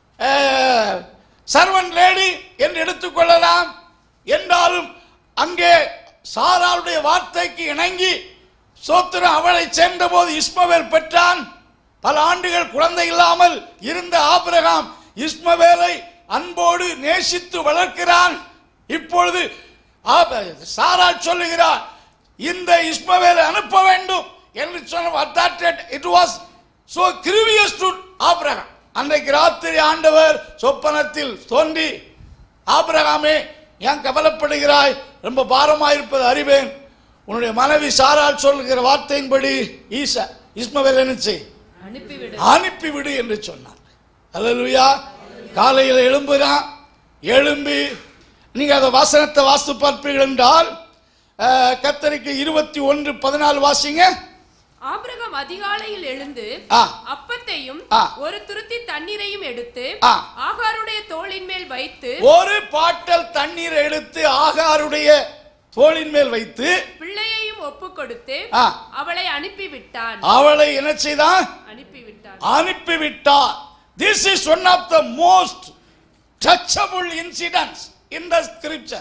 சர்வன் லேடி என்று எடுத்துக்கொள்ளலாம் என்றாலும் அங்கே சாராளுடைய வார்த்தைக்கு இணங்கி சோத்திரம் அவளை சேர்ந்தபோது இஸ்மவேல் பெற்றான் பல ஆண்டுகள் குழந்தை இல்லாமல் இருந்த ஆபிரகாம் இஸ்மவேலை அன்போடு நேசித்து வளர்க்கிறான் இப்பொழுது ஆப- சாராள் சொல்லுகிறார் இந்த இஸ்மவேலை அனுப்ப வேண்டும் என்று சொன்ன it was so grievous to Abraham அன்றைக்கு ராத்திரி ஆண்டவர் சொப்பனத்தில் தோன்றி ஆபிரகாமே ஏன் கவலைப்படுகிறாய் ரொம்ப பாரமாயிருப்பது அறிவேன் உன்னுடைய மனைவி சாரால் சொல்லுகிற வார்த்தையின்படி ஈசா இஸ்மவேல் என்ன செய் அனுப்பிவிடு அனுப்பிவிடு என்று சொன்னார் அல்லேலூயா காலையில் எழும்புறான் எழும்பி நீங்க அந்த வசனத்தை வாசித்து பார்ப்பீர்கள் என்றால் அஹ், கத்தரிக்கு இருபத்தி ஒன்று பதினாலு வாசிங்க ஆபிரகாம் அதிகாலையில் எழுந்து ஆ. அப்பத்தையும் ஆ. ஒரு துருத்தி தண்ணீரையும் எடுத்து ஆ. ஆகாருடைய தோளின் மேல் வைத்து ஒரு பாட்டல் தண்ணீர் எடுத்து ஆகாருடைய தோளின் மேல் வைத்து பிள்ளையையும் ஒப்பு கொடுத்து ஆ. அவளை அனுப்பிவிட்டான் அவளை என்ன செய்தான் அனுப்பிவிட்டான் அனுப்பிவிட்டார் this is one of the most touchable incidents in the scripture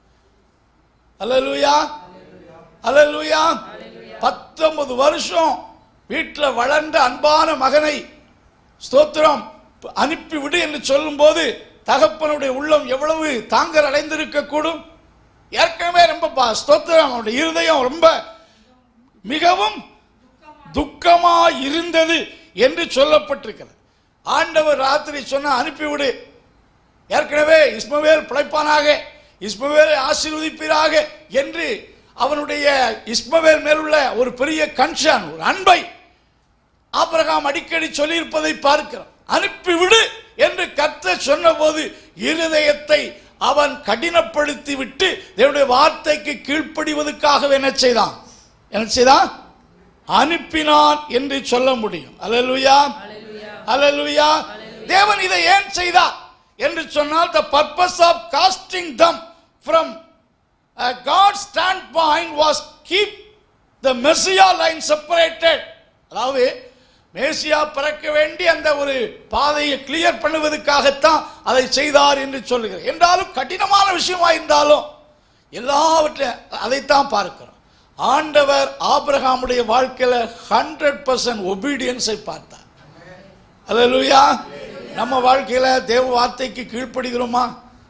அல்லேலூயா அல்லேலூயா பத்தொன்பது வருஷம் வீட்டில் வளர்ந்த அன்பான மகனை ஸ்தோத்திரம் அனுப்பிவிடு என்று சொல்லும்போது தகப்பனுடைய உள்ளம் எவ்வளவு தாங்கல் அடைந்திருக்க கூடும் ஏற்கனவே ரொம்ப பா- ஸ்தோத்திரம் அவனுடைய இருதயம் ரொம்ப மிகவும் துக்கமா இருந்தது என்று சொல்லப்பட்டிருக்கிறது ஆண்டவர் ராத்திரி சொன்ன அனுப்பிவிடு ஏற்கனவே இஸ்மவேல் பிழைப்பானாக இஸ்மவேலை ஆசீர்வதிப்பீராக என்று அவனுடைய இஸ்மவேல் மேலுள்ள ஒரு பெரிய கன்சர்ன் ஒரு அன்பை ஆபிரகாம் அடிக்கடி சொல்லியிருப்பதை பார்க்கிறோம் அனுப்பிவிடு என்று கத்த சொன்னபோது இருதயத்தை அவன் கடினப்படுத்தி விட்டு தேவனுடைய வார்த்தைக்கு கீழ்ப்படிவதற்காக என்ன செய்தான் என்ன செய்தான் அனுப்பினான் என்று சொல்ல முடியும் அல்லேலூயா அல்லேலூயா தேவன் இதை ஏன் செய்தார் என்று சொன்னால் the purpose of casting them from a God's standpoint was keep the Messiah line separated அதாவது மேசியா பிறக்க வேண்டி அந்த ஒரு பாதையை கிளியர் பண்ணுவதற்காகத்தான் அதை செய்தார் என்று சொல்லுகிறார் என்றாலும் கடினமான விஷயமா இருந்தாலும் எல்லாவற்றையும் அதைத்தான் பார்க்கிறோம் ஆண்டவர் ஆபிரகாமுடைய வாழ்க்கையில ஹண்ட்ரட் பர்சன்ட் ஒபீடியன்ஸை பார்த்தார் அல்லேலூயா நம்ம வாழ்க்கையில தேவ வார்த்தைக்கு கீழ்ப்படுகிறோமா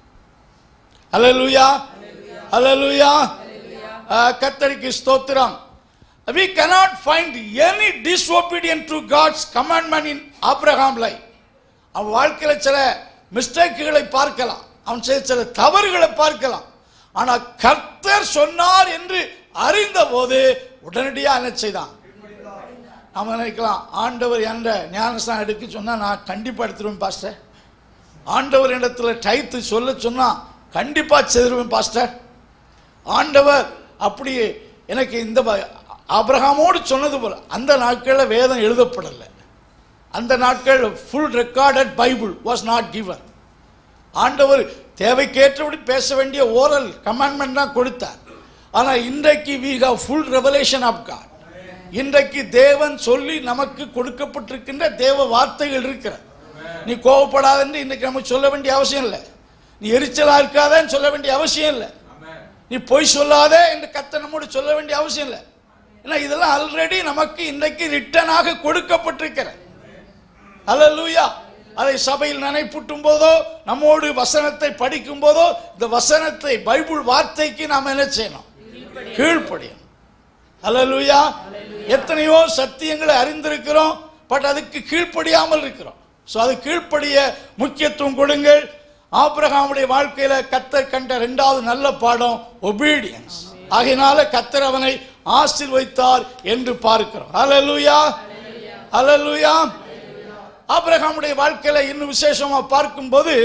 அல்லேலூயா அல்லேலூயா கத்தரிக்கு ஸ்தோத்திரம் we cannot find any disobedient to god's commandment in abraham life அவன் வாழ்க்கையில சில மிஸ்டேக்குகளை பார்க்கலாம் அவன் செய்த சில தவறுகளை பார்க்கலாம் ஆனா கர்த்தர் சொன்னார் என்று அறிந்த போது உடனடியாக என்ன செய்தான் நாம நினைக்கலாம் ஆண்டவர் என்ற ஞானஸ்தானம் எடுக்க சொன்னா நான் கண்டிப்பா எடுத்துருவேன் பாஸ்டர் ஆண்டவர் இடத்துல டைத்து சொல்ல சொன்னா கண்டிப்பா செய்திருவேன் பாஸ்டர் ஆண்டவர் அப்படி எனக்கு இந்த ப- ஆபிரகாமோடு சொன்னது போல அந்த நாட்களில் வேதம் எழுதப்படலை அந்த நாட்கள் full recorded Bible was not given ஆண்டவர் தேவைக்கேற்றபடி பேச வேண்டிய ஓரல் கமாண்ட்மெண்ட் தான் கொடுத்தார் ஆனால் இன்றைக்கு we have full revelation of God இன்றைக்கு தேவன் சொல்லி நமக்கு கொடுக்கப்பட்டிருக்கின்ற தேவ வார்த்தைகள் இருக்கிற நீ கோவப்படாத என்று இன்னைக்கு நம்ம சொல்ல வேண்டிய அவசியம் இல்லை நீ எரிச்சலா இருக்காதன்னு சொல்ல வேண்டிய அவசியம் இல்லை நீ பொய் சொல்லாதே என்று கத்த நம்மோடு சொல்ல வேண்டிய அவசியம் இல்லை ஏன்னா இதெல்லாம் ஆல்ரெடி நமக்கு இன்றைக்கு ரிட்டனாக கொடுக்கப்பட்டிருக்கிற அல்லேலூயா அதை சபையில் நினைப்பூட்டும் போதோ நம்மோடு வசனத்தை படிக்கும் போதோ இந்த வசனத்தை பைபிள் வார்த்தைக்கு நாம் என்ன செய்யணும் கீழ்ப்படியணும் அல்லேலூயா எத்தனையோ சத்தியங்களை அறிந்திருக்கிறோம் பட் அதுக்கு கீழ்ப்படியாமல் இருக்கிறோம் ஸோ அது கீழ்ப்படிய முக்கியத்துவம் கொடுங்கள் ஆபிரகாமுடைய வாழ்க்கையில கத்தர் கண்ட இரண்டாவது நல்ல பாடம் ஒபீடியன்ஸ் ஆகையினால கத்தர் அவனை ஆசீர்வைத்தார் என்று பார்க்கிறோம் அல்லேலூயா அல்லேலூயா ஆபிரகாமுடைய வாழ்க்கையில இன்னும் விசேஷமா பார்க்கும்போது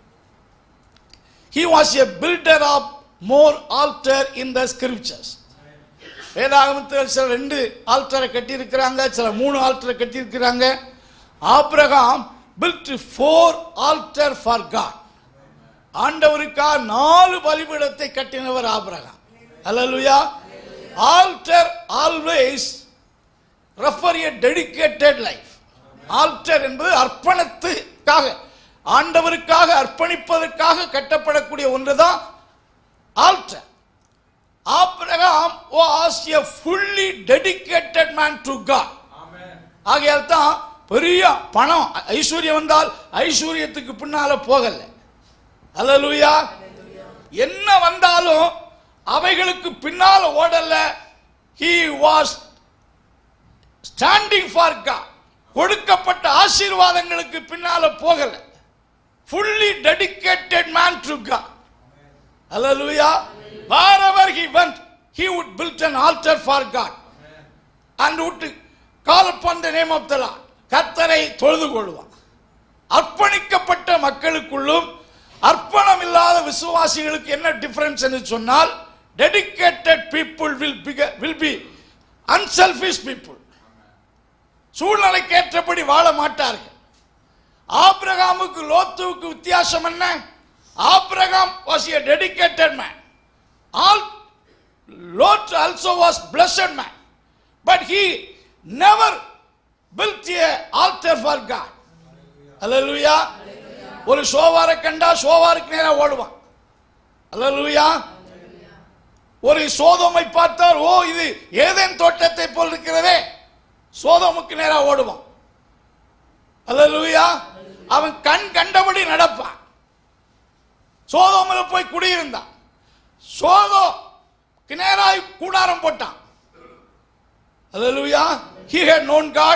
he was a builder of more altar in the scriptures வேதாகமத்தில் சில ரெண்டு ஆல்டரை கட்டியிருக்கிறாங்க சில மூணு ஆல்டரை கட்டியிருக்கிறாங்க Abraham built four altar for God ஆண்டவருக்காக நாலு பலிபீடத்தை கட்டினவர் ஆபிரகாம் அல்லேலூயா altar always refer a dedicated life altar என்பது அர்ப்பணத்துக்காக ஆண்டவருக்காக அர்ப்பணிப்பதற்காக கட்டப்படக்கூடிய ஒன்றுதான் altar Abraham was a fully dedicated man to God ஆகையால் தான் பெரிய பணம் ஐஸ்வர்யம் வந்தால் ஐஸ்வர்யத்துக்கு பின்னால போகல அல்லேலூயா என்ன வந்தாலும் அவைகளுக்கு பின்னால ஓடல he was standing for God கொடுக்கப்பட்ட ஆசீர்வாதங்களுக்கு பின்னால போகல fully dedicated man to God Hallelujah. Wherever he went, he would build an altar for God and would call upon the name of the Lord. கர்த்தரை தொழுது கொள்வான் அர்ப்பணிக்கப்பட்ட மக்களுக்குள்ளும் அர்ப்பணம் இல்லாத விசுவாசிகளுக்கு என்ன டிஃபரன்ஸ் என்று சொன்னால் dedicated people will will be unselfish people சூழ்நிலைக்கேற்றபடி வாழ மாட்டார்கள் ஆபிரகாமுக்கு லோத்துவுக்கு வித்தியாசம் என்ன Abraham was a dedicated man all Lot also was blessed man but he never built a altar for God அல்லேலூயா ஒரு சோவாரை கண்டா சோவாருக்கு நேரா ஓடுவான் அல்லேலூயா ஒரு சோதோமை பார்த்தால் ஓ இது ஏதேன் தோட்டத்தை போல் இருக்கிறதே சோதோமுக்கு நேரா ஓடுவான் அல்லேலூயா அவன் கண் கண்டபடி நடப்பான் சோதோமில் போய் குடியிருந்தான் சோதோ நேராய் கூடாரம் போட்டான் அல்லேலூயா he had known god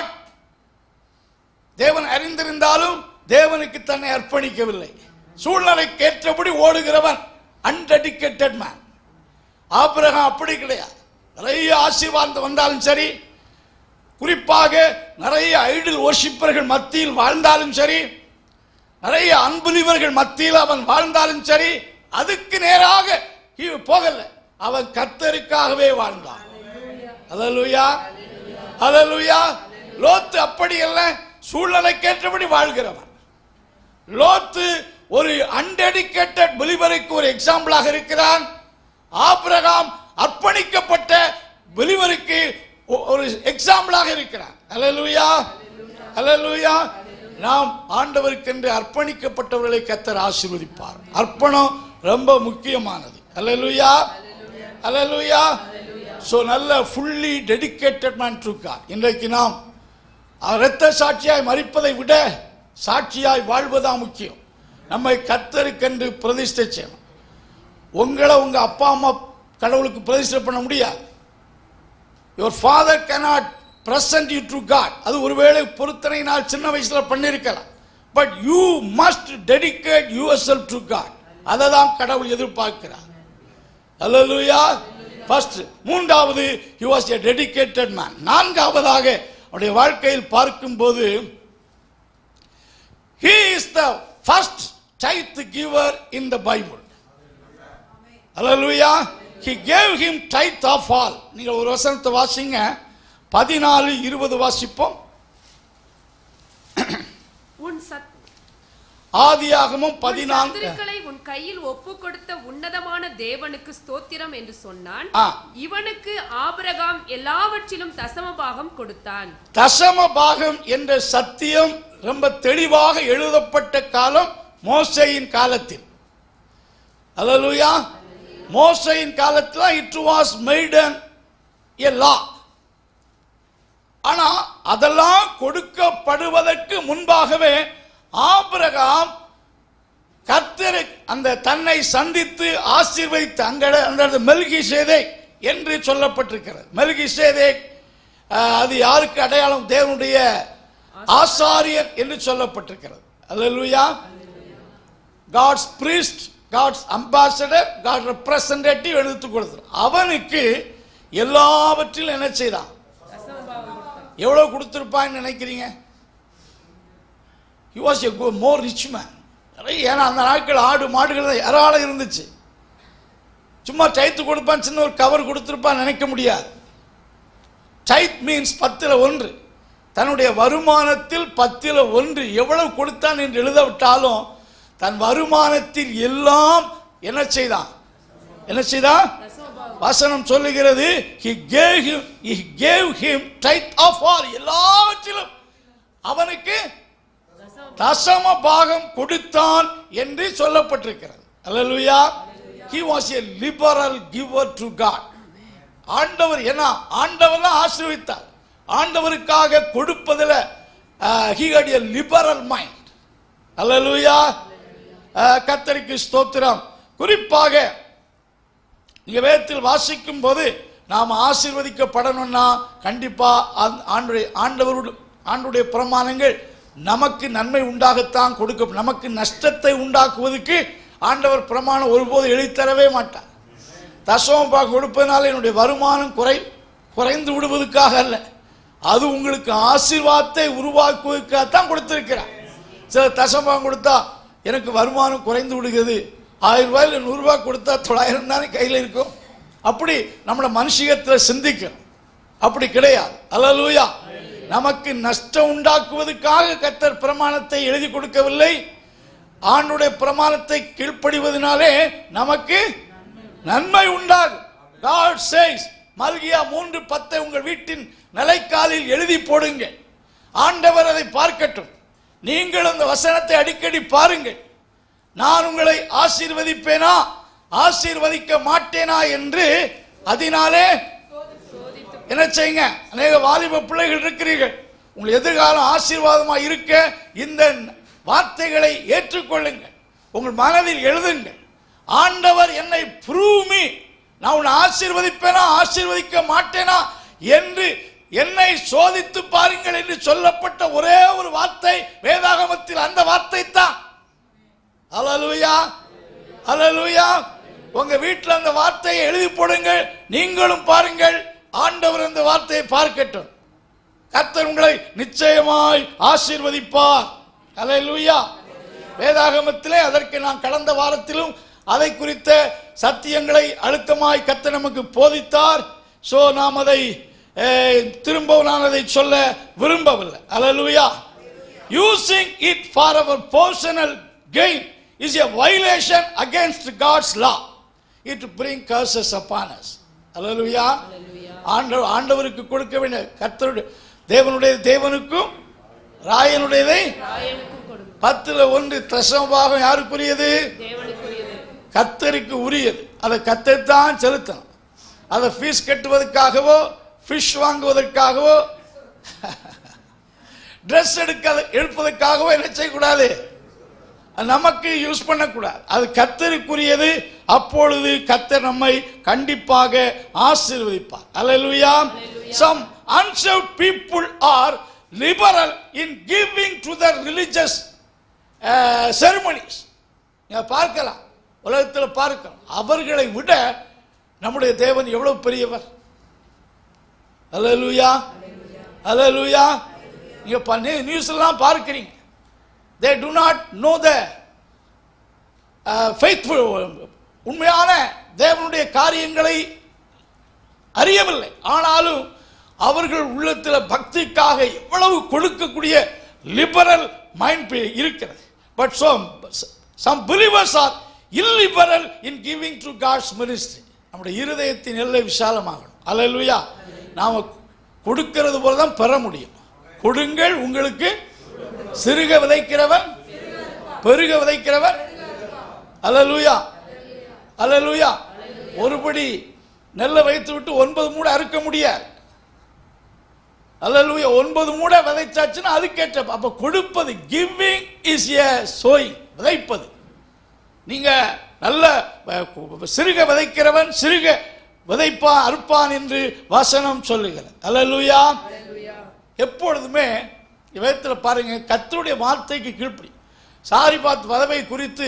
தேவன் அறிந்திருந்தாலும் தேவனுக்கு தன்னை அர்ப்பணிக்கவில்லை சூழ்நிலைக்கு ஏற்றபடி ஓடுகிறவன் அன்டெடிகேட்டட் மேன் ஆபிரகாம் அப்படி கிடையாது நிறைய ஆசீர்வாதம் வந்தாலும் சரி குறிப்பாக நிறைய ஐடில் ஓஷிப்பர்கள் மத்தியில் வாழ்ந்தாலும் சரி நிறைய அன்புலிவர்கள் மத்தியில் அவன் வாழ்ந்தாலும் சரி அதுக்கு நேராக இவ போகல அவன் கர்த்தருக்காகவே வாழ்ந்தான் அல்லேலூயா அல்லேலூயா லோத்து அப்படி அல்ல சூழ்நிலைக்கேற்றபடி வாழ்கிறவன் லோத்து ஒரு அன்டெடிகேட்டட் பிலிவருக்கு ஒரு எக்ஸாம்பிளாக இருக்கிறான் ஆபிரகாம் அர்ப்பணிக்கப்பட்ட பிலிவருக்கு கடவுளாக இருக்கிறார் அல்லேலூயா அல்லேலூயா நாம் ஆண்டவருக்கென்று அர்ப்பணிக்கப்பட்டவர்களை கத்தர் ஆசீர்வதிப்பார் அர்ப்பணம் ரொம்ப முக்கியமானது அல்லேலூயா அல்லேலூயா ஸோ நல்ல fully dedicated man to God இன்றைக்கு நாம் இரத்த சாட்சியாய் மறிப்பதை விட சாட்சியாய் வாழ்வதுதான் முக்கியம் நம்மை கத்தருக்கென்று பிரதிஷ்டை செய்யணும் உங்களை உங்க அப்பா அம்மா கடவுளுக்கு பிரதிஷ்டை பண்ண முடியாது your father cannot present you to God அது ஒருவேளை பொருத்தனை நாள் சின்ன வயசுல பண்ணியிருக்கலாம் but you must dedicate yourself to God அதை தான் கடவுள் எதிர்பார்க்கிறார் அல்லேலூயா ஃபர்ஸ்ட் மூன்றாவது he was a dedicated man நான்காவதாக அவருடைய வாழ்க்கையில் பார்க்கும்போது he is the first tithe giver in the bible hallelujah he gave him tithe of all நீங்க ஒரு வசனத்தை வாசிங்க பதினாலு இருபது வாசிப்போம் உன் சத் ஆதியாகமும் உன் பதினான்கு சத்துருக்களை உன் கையில் ஒப்பு கொடுத்த உன்னதமான தேவனுக்கு ஸ்தோத்திரம் என்று சொன்னான் ஆ. இவனுக்கு ஆபிரகாம் எல்லாவற்றிலும் தசம பாகம் கொடுத்தான் தசம பாகம் என்ற சத்தியம் ரொம்ப தெளிவாக எழுதப்பட்ட காலம் மோசையின் காலத்தில் அல்லேலூயா மோசையின் காலத்தில் it was maiden a law ஆனா அதெல்லாம் கொடுக்கப்படுவதற்கு முன்பாகவே ஆபிரகாம் கர்த்தரை அந்த தன்னை சந்தித்து ஆசீர்வதித்து அங்க அந்த மெல்கி சேதை என்று சொல்லப்பட்டிருக்கிறது மெல்கி சேதை அது யாருக்கு அடையாளம் தேவனுடைய ஆசாரியர் என்று சொல்லப்பட்டிருக்கிறது அல்லேலூயா God's priest God's ambassador God representative எடுத்து கொடுத்தார் அவனுக்கு எல்லாவற்றிலும் என்ன செய்தான் எவ்வளவு கொடுத்திருப்பான்னு நினைக்கிறீங்க he was a good more rich man நிறைய ஏன்னா அந்த நாட்கள் ஆடு மாடுகள் தான் ஏராளம் இருந்துச்சு சும்மா டைத்து கொடுப்பான் சின்ன ஒரு கவர் கொடுத்துருப்பான் நினைக்க முடியாது டைத் மீன்ஸ் பத்தில் ஒன்று தன்னுடைய வருமானத்தில் பத்தில் ஒன்று எவ்வளவு கொடுத்தான் என்று எழுதவிட்டாலும் தன் வருமானத்தில் எல்லாம் என்ன செய்தான் என்ன செய்தான் வசனம் சொல்லுகிறது he gave him he gave him tithe of all எல்லாவற்றிலும் அவனுக்கு தசம பாகம் கொடுத்தான் என்று சொல்லப்பட்டிருக்கிறது அல்லேலூயா he was a liberal giver to god ஆண்டவர் என்ன ஆண்டவர் தான் ஆசீர்வித்தார் ஆண்டவருக்காக கொடுப்பதில் he had a liberal mind அல்லேலூயா கத்தரிக்கு ஸ்தோத்திரம் குறிப்பாக நீங்க வேதத்தில் வாசிக்கும் போது நாம் ஆசீர்வதிக்கப்படணும்னா கண்டிப்பா அந்த ஆண்டுடைய ஆண்டவருடைய ஆண்டுடைய பிரமாணங்கள் நமக்கு நன்மை உண்டாகத்தான் கொடுக்க நமக்கு நஷ்டத்தை உண்டாக்குவதற்கு ஆண்டவர் பிரமாணம் ஒருபோது எழுதித்தரவே மாட்டார் தசமபா கொடுப்பதனால என்னுடைய வருமானம் குறை குறைந்து விடுவதற்காக அல்ல அது உங்களுக்கு ஆசீர்வாதத்தை உருவாக்குவதற்காகத்தான் கொடுத்திருக்கிறார் சில தசமபாகம் கொடுத்தா எனக்கு வருமானம் குறைந்து விடுகிறது ஆயிரம் ரூபாயில் நூறு ரூபாய் கொடுத்தா தொள்ளாயிரம் தானே கையில் இருக்கும் அப்படி நம்மளை மனுஷியத்தில் சிந்திக்கணும் அப்படி கிடையாது அல்லலூயா நமக்கு நஷ்டம் உண்டாக்குவதற்காக கத்தர் பிரமாணத்தை எழுதி கொடுக்கவில்லை ஆண்டுடைய பிரமாணத்தை கீழ்ப்படிவதனாலே நமக்கு நன்மை உண்டாகும் God says மல்கியா மூன்று பத்தை உங்கள் வீட்டின் நிலைக்காலில் எழுதி போடுங்க ஆண்டவர் அதை பார்க்கட்டும் நீங்கள் அந்த வசனத்தை அடிக்கடி பாருங்கள் நான் உங்களை ஆசீர்வதிப்பேனா ஆசீர்வதிக்க மாட்டேனா என்று அதனாலே என்ன செய்யுங்க அநேக வாலிப பிள்ளைகள் இருக்கிறீர்கள் உங்கள் எதிர்காலம் ஆசீர்வாதமாக இருக்க இந்த வார்த்தைகளை ஏற்றுக்கொள்ளுங்கள் உங்கள் மனதில் எழுதுங்கள் ஆண்டவர் என்னை ப்ரூமி நான் உன்னை ஆசீர்வதிப்பேனா ஆசீர்வதிக்க மாட்டேனா என்று என்னை சோதித்து பாருங்கள் என்று சொல்லப்பட்ட ஒரே ஒரு வார்த்தை வேதாகமத்தில் அந்த வார்த்தை தான் அலலுயா அலலுயா உங்க வீட்டில் அந்த வார்த்தையை எழுதி போடுங்கள் நீங்களும் பாருங்கள் ஆண்டவர் அந்த வார்த்தையை பார்க்கட்டும் கர்த்தர் உங்களை நிச்சயமாய் ஆசீர்வதிப்பார் அல்லேலூயா வேதாகமத்திலே அதற்கு நான் கடந்த வாரத்திலும் அதை குறித்த சத்தியங்களை அழுத்தமாய் கர்த்தர் நமக்கு போதித்தார் சோ நாம் அதை eh, திரும்பவும் நான் அதை சொல்ல விரும்பவில்லை அல்லேலூயா using it for our personal gain is a violation against God's law it bring curses upon us அல்லேலூயா ஆண்டவர் ஆண்டவருக்கு கொடுக்க வேண்டிய கர்த்தருடைய தேவனுடைய தேவனுக்கும் ராயனுடையதை ராயனுக்கும் கொடுங்க பத்துல ஒன்று தசமபாகம் யாருக்குரியது தேவனுக்குரியது கத்தருக்கு உரியது அதை கத்தத்தான் செலுத்தணும் அதை ஃபீஸ் கட்டுவதற்காகவோ ஃபிஷ் வாங்குவதற்காகவோ ட்ரெஸ் எடுக்க எடுப்பதற்காகவோ என்ன செய்யக்கூடாது அது நமக்கு யூஸ் பண்ணக்கூடாது அது கத்தருக்குரியது அப்பொழுது கத்தர் நம்மை கண்டிப்பாக ஆசீர்வதிப்பார் அல்லேலூயா some unsaved people are liberal in giving to the religious uh, ceremonies நீங்க பார்க்கலாம் உலகத்தில் பார்க்கலாம் அவர்களை விட நம்முடைய தேவன் எவ்வளவு பெரியவர் அல்லேலூயா அல்லேலூயா நீங்க பண்ணி நியூஸ் எல்லாம் பார்க்கிறீங்க they do not know the faithful உண்மையான தேவனுடைய காரியங்களை அறியவில்லை ஆனாலும் அவர்கள் உள்ளத்தில் பக்திக்காக எவ்வளவு கொடுக்கக்கூடிய லிபரல் மைண்ட் இருக்கிறது but so some believers are illiberal in giving to God's ministry நம்முடைய இருதயத்தின் எல்லை விசாலமாகணும் அல்லேலூயா நாம கொடுக்கிறது போல தான் பெற முடியும் கொடுங்கள் உங்களுக்கு சிறுக விதைக்கிறவன் பெருக விதைக்கிறவன் அல்லேலூயா அல்லேலூயா ஒருபடி நெல்லை வைத்து விட்டு ஒன்பது மூடை அறுக்க முடியாது அல்லேலூயா ஒன்பது மூடை விதைச்சாச்சுன்னா அதுக்கேற்ற அப்ப கொடுப்பது கிவிங் இஸ் ஏ சோயிங் விதைப்பது நீங்க நல்ல அஹ், சிறுக விதைக்கிறவன் சிறுக விதைப்பான் அறுப்பான் என்று வசனம் சொல்லுகிறது அல்லேலூயா எப்பொழுதுமே வேதத்தில் பாருங்க கர்த்தருடைய வார்த்தைக்கு கீழ்ப்படி சாரி பார்த்து வதவை குறித்து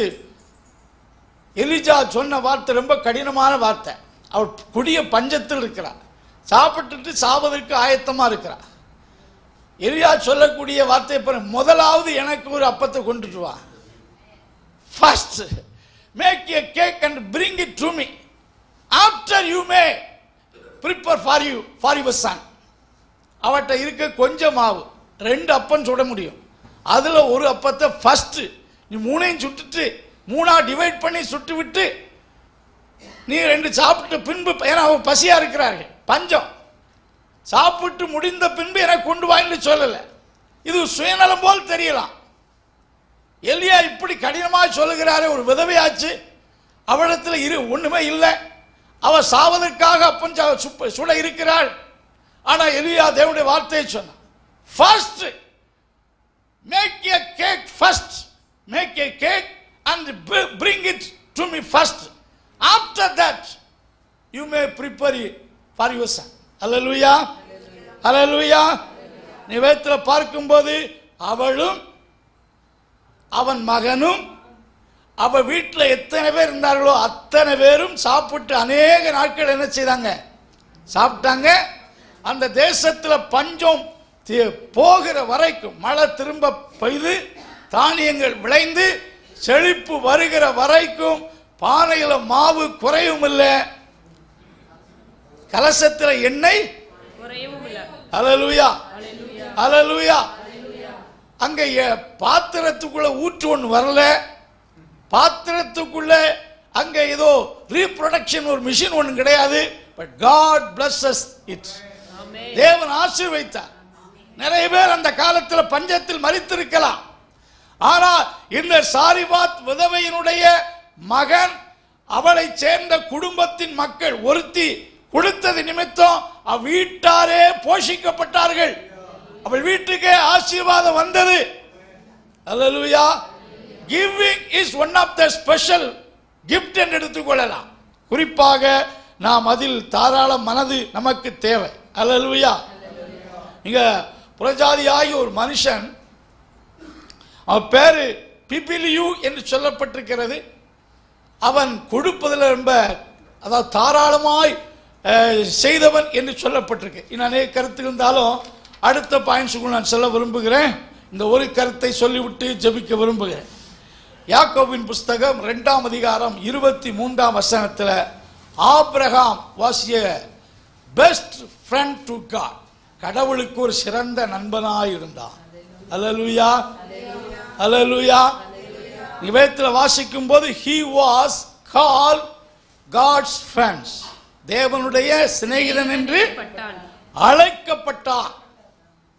எலிஜா சொன்ன வார்த்தை ரொம்ப கடினமான வார்த்தை அவர் கொடிய பஞ்சத்தில் இருக்கிறார் சாப்பிட்டுட்டு சாவதற்கு ஆயத்தமா இருக்கிறார் எலியா சொல்லக்கூடிய வார்த்தை பாருங்க முதலாவது எனக்கு ஒரு அப்பத்தை கொண்டுட்டு வா first make a cake and bring it to me after you may prepare for you for your son அவட்ட இருக்க கொஞ்சம் மாவு ரெண்டு அப்பம் சுட முடியும் அதுல ஒரு அப்பத்தை ஃபர்ஸ்ட் நீ மூணையும் சுட்டுட்டு மூணா டிவைட் பண்ணி சுட்டு விட்டு நீ ரெண்டு சாப்பிட்டு பின்பு ஏன்னா அவங்க பசியா இருக்கிறார்கள் பஞ்சம் சாப்பிட்டு முடிந்த பின்பு எனக்கு கொண்டு வான்னு சொல்லலை இது சுயநலம் போல் தெரியலாம் எலியா இப்படி கடினமாக சொல்லுகிறாரே ஒரு விதவையாச்சு அவளிடத்தில் இரு ஒண்ணுமே இல்லை அவ சாவதற்காக அப்பன் சா- சுப்ப- சுட இருக்கிறாள் ஆனா எலியா தேவனுடைய வார்த்தையை சொன்னான் first make a cake first make a cake and bring it to me first after that you may prepare for your son அல்லேலூயா அல்லேலூயா நீ வேதத்தில் பார்க்கும்போது அவளும் அவன் மகனும் அவ வீட்டில் எத்தனை பேர் இருந்தார்களோ அத்தனை பேரும் சாப்பிட்டு அநேக நாட்கள் என்ன செய்தாங்க சாப்பிட்டாங்க அந்த தேசத்தில் பஞ்சம் தி- போகிற வரைக்கும் மழை திரும்ப பெய்து தானியங்கள் விளைந்து செழிப்பு வருகிற வரைக்கும் பானையில மாவு குறையும் இல்லை கலசத்தில் எண்ணெய் குறையவும் இல்லை அலலுயா அலலுயா அங்க எ- பாத்திரத்துக்குள்ள ஊற்று ஒன்று வரல பாத்திரத்துக்குள்ள அங்க ஏதோ ரீப்ரொடக்ஷன் ஒரு மிஷின் ஒன்று கிடையாது பட் காட் blesses இட் ஆமென் தேவன் ஆசீர்வைத்தார் நிறைய பேர் அந்த காலத்தில் பஞ்சத்தில் மறித்திருக்கலாம் ஆனா இந்த சாரிபாத் விதவையினுடைய மகன் அவளை சேர்ந்த குடும்பத்தின் மக்கள் ஒருத்தி கொடுத்தது நிமித்தம் அவ் வீட்டாரே போஷிக்கப்பட்டார்கள் அவள் வீட்டுக்கே ஆசீர்வாதம் வந்தது அல்லேலூயா giving is one of the special gift என்று எடுத்துக்கொள்ளலாம் குறிப்பாக நாம் அதில் தாராள மனது நமக்கு தேவை அல்லேலூயா இங்க புறஜாதியாகி ஒரு மனுஷன் அவன் பேரு பிபிலியு என்று சொல்லப்பட்டிருக்கிறது அவன் கொடுப்பதில் ரொம்ப அதாவது தாராளமாய் அஹ், செய்தவன் என்று சொல்லப்பட்டிருக்கு இன்னும் அநேக கருத்து இருந்தாலும் அடுத்த பாயிண்ட்ஸுக்குள் நான் சொல்ல விரும்புகிறேன் இந்த ஒரு கருத்தை சொல்லிவிட்டு ஜெபிக்க விரும்புகிறேன் யாக்கோபின் புஸ்தகம் ரெண்டாம் அதிகாரம் இருபத்தி மூன்றாம் வசனத்தில் Abraham was a best friend to God கடவுளுக்கு ஒரு சிறந்த நண்பனாய் இருந்தான் அல்லேலூயா அல்லேலூயா நிவேத்தில் வாசிக்கும் போது he was call God's friends தேவனுடைய சிநேகிதன் என்று பட்டான் அழைக்கப்பட்டான்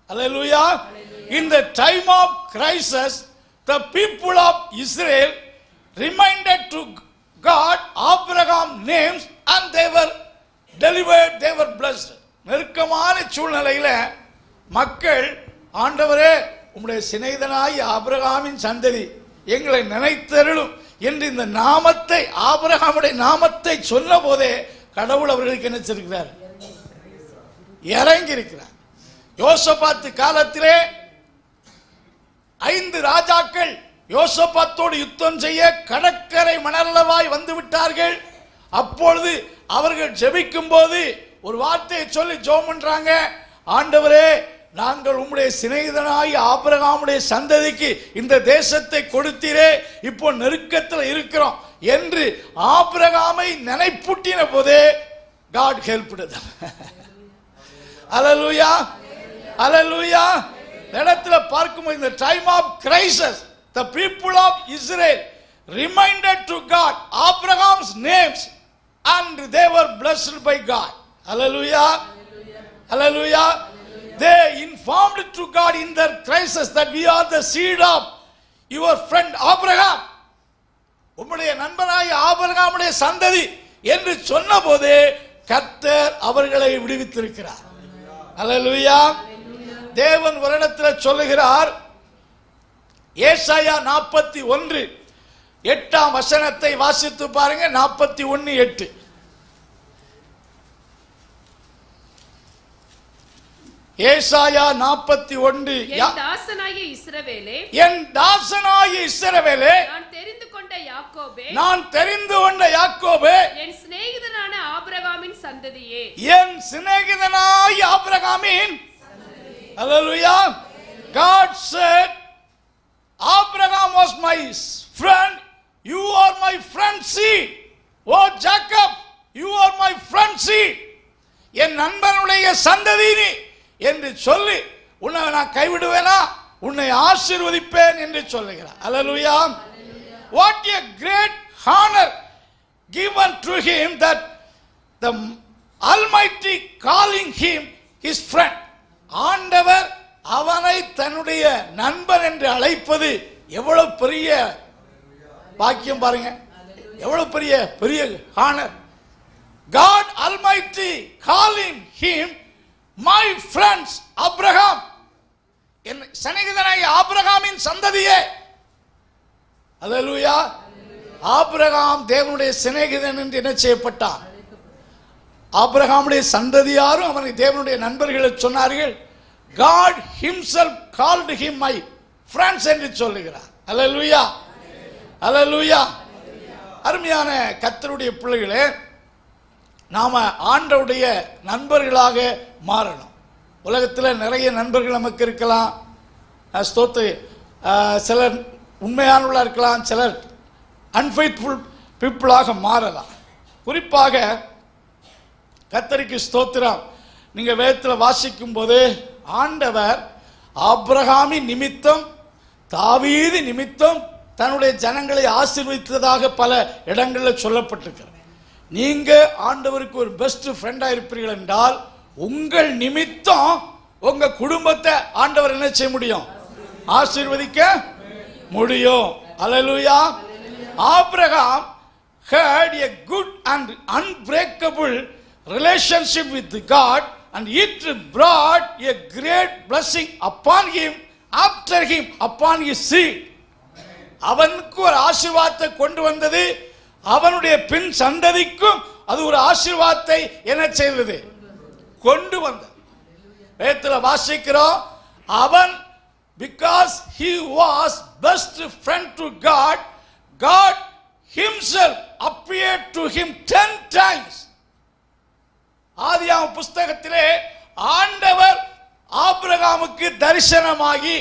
Hallelujah. In the time of crisis, the people of Israel reminded to God Abraham names and they were delivered, they were blessed. நெருக்கமான சூழ்நிலையில மக்கள் ஆண்டவரே உம்முடைய சிநேகிதனாய் ஆபிரகாமின் சந்ததி எங்களை நினைத்தருளும் என்று இந்த நாமத்தை ஆபிரகாமுடைய நாமத்தை சொன்ன போதே கடவுள் அவர்களுக்கு என்ன செய்திருக்கிறார் இறங்கி இருக்கிறார் யோசபாத்து காலத்திலே ஐந்து ராஜாக்கள் யோசபாத்தோடு யுத்தம் செய்ய கடற்கரை மணல்லவாய் வந்து விட்டார்கள் அப்பொழுது அவர்கள் ஜெபிக்கும் போது ஒரு வார்த்தையை சொல்லி ஜெபம் பண்றாங்க ஆண்டவரே நாங்கள் உம்முடைய சிநேகிதனாய் ஆபிரகாமுடைய சந்ததிக்கு இந்த தேசத்தை கொடுத்தீரே இப்போ நெருக்கத்தில் இருக்கிறோம் என்று ஆபிரகாமை நினைப்பூட்டின போதே காட் ஹெல்ப் அலலுயா அலலுயா இடத்துல பார்க்கும்போது இந்த time of crisis the people of Israel reminded to God Abraham's names and they were blessed by God அலலுயா அலலுயா they informed to God in their crisis that we are the seed of your friend Abraham உம்முடைய நண்பனாய் ஆபரகாமுடைய சந்ததி என்று சொன்னபோது கர்த்தர் அவர்களை விடுவித்திருக்கிறார் அல்லேலூயா தேவன் ஒரு இடத்துல சொல்லுகிறார் ஏசாயா நாற்பத்தி ஒன்று எட்டாம் வசனத்தை வாசித்து பாருங்க நாற்பத்தி ஒன்னு எட்டு ஏசாயா நாற்பத்தி ஒன்று என் தாசனாகிய இஸ்ரவேலே என் தாசனாகிய இஸ்ரவேலே நான் தெரிந்து கொண்ட யாக்கோபே நான் தெரிந்து கொண்ட யாக்கோபே என் சிநேகிதனான ஆபிரகாமின் சந்ததியே என் சிநேகிதனாய் ஆபிரகாமின் Hallelujah. God said, Abraham was my friend, you are my friend seed. Oh Jacob, you are my friend seed. என் நண்பனுடைய சந்ததி நீ என்று சொல்லி உன்னை நான் கைவிடுவேனா உன்னை ஆசீர்வதிப்பேன் என்று சொல்லுகிறார் அல்லேலூயா what a great honor given to him that the Almighty calling him his friend. ஆண்டவர் அவனை தன்னுடைய நண்பன் என்று அழைப்பது எவ்வளவு பெரிய பாக்கியம் பாருங்க எவ்வளவு பெரிய பெரிய honour God almighty calling him my friends Abraham என் சனிகிதனாய் ஆபிரகாமின் சந்ததியே அல்லேலூயா ஆபிரகாம் தேவனுடைய சிநேகிதன் என்று என்ன செய்யப்பட்டான் ஆபிரகாமுடைய சந்ததியாரும் அவனுக்கு தேவனுடைய நண்பர்களை சொன்னார்கள் God himself called him my friends என்று சொல்லுகிறார் அல்லேலூயா அல்லேலூயா அருமையான கத்தருடைய பிள்ளைகளே நாம ஆண்டவுடைய நண்பர்களாக மாறணும் உலகத்தில் நிறைய நண்பர்கள் நமக்கு இருக்கலாம் அஹ், ஸ்தோத்திர அஹ், சிலர் உண்மையானவர்களாக இருக்கலாம் சிலர் அன்ஃபைட்ஃபுல் பீப்புளாக மாறலாம் குறிப்பாக கத்தரிக்கு ஸ்தோத்திரம் நீங்க வேதத்தில் வாசிக்கும் போது ஆண்டவர் ஆபிரகாமின் நிமித்தம் தாவீது நிமித்தம் தன்னுடைய ஜனங்களை ஆசீர்வதித்ததாக பல இடங்களில் சொல்லப்பட்டிருக்கிறது நீங்க ஆண்டவருக்கு ஒரு பெஸ்ட் ஃப்ரெண்டா இருப்பீர்கள் என்றால் உங்கள் நிமித்தம் உங்க குடும்பத்தை ஆண்டவர் என்ன செய்ய முடியும் ஆசீர்வதிக்க முடியும் அல்லேலூயா Abraham had a good and unbreakable relationship with God and it brought a great blessing upon him after him upon his seed அவனுக்கு ஒரு ஆசீர்வாதத்தை கொண்டு வந்தது அவனுடைய பின் சந்ததிக்கும் அது ஒரு ஆசீர்வாதத்தை என்ன செய்தது கொண்டு வந்தது வேதத்தில் வாசிக்கிறோம் அவன் because he was best friend to God God himself appeared to him 10 times ஆதியாம புஸ்தகத்திலே ஆண்டவர் ஆபிரகாமுக்கு தரிசனமாகி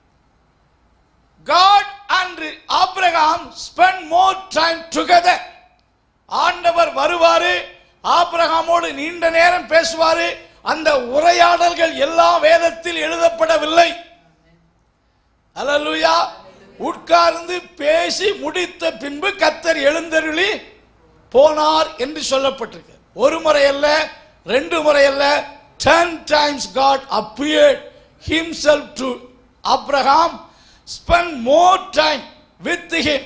God and Abraham spend more time together ஆண்டவர் வருவாரு ஆபிரகாமோடு நீண்ட நேரம் பேசுவாரு அந்த உரையாடல்கள் எல்லாம் வேதத்தில் எழுதப்படவில்லை அல்லேலூயா உட்கார்ந்து பேசி முடித்த பின்பு கத்தர் எழுந்தருளி போனார் என்று சொல்லப்பட்டிருக்கு ஒரு முறை அல்ல ரெண்டு முறை அல்ல ten times God appeared himself to Abraham spend more time with him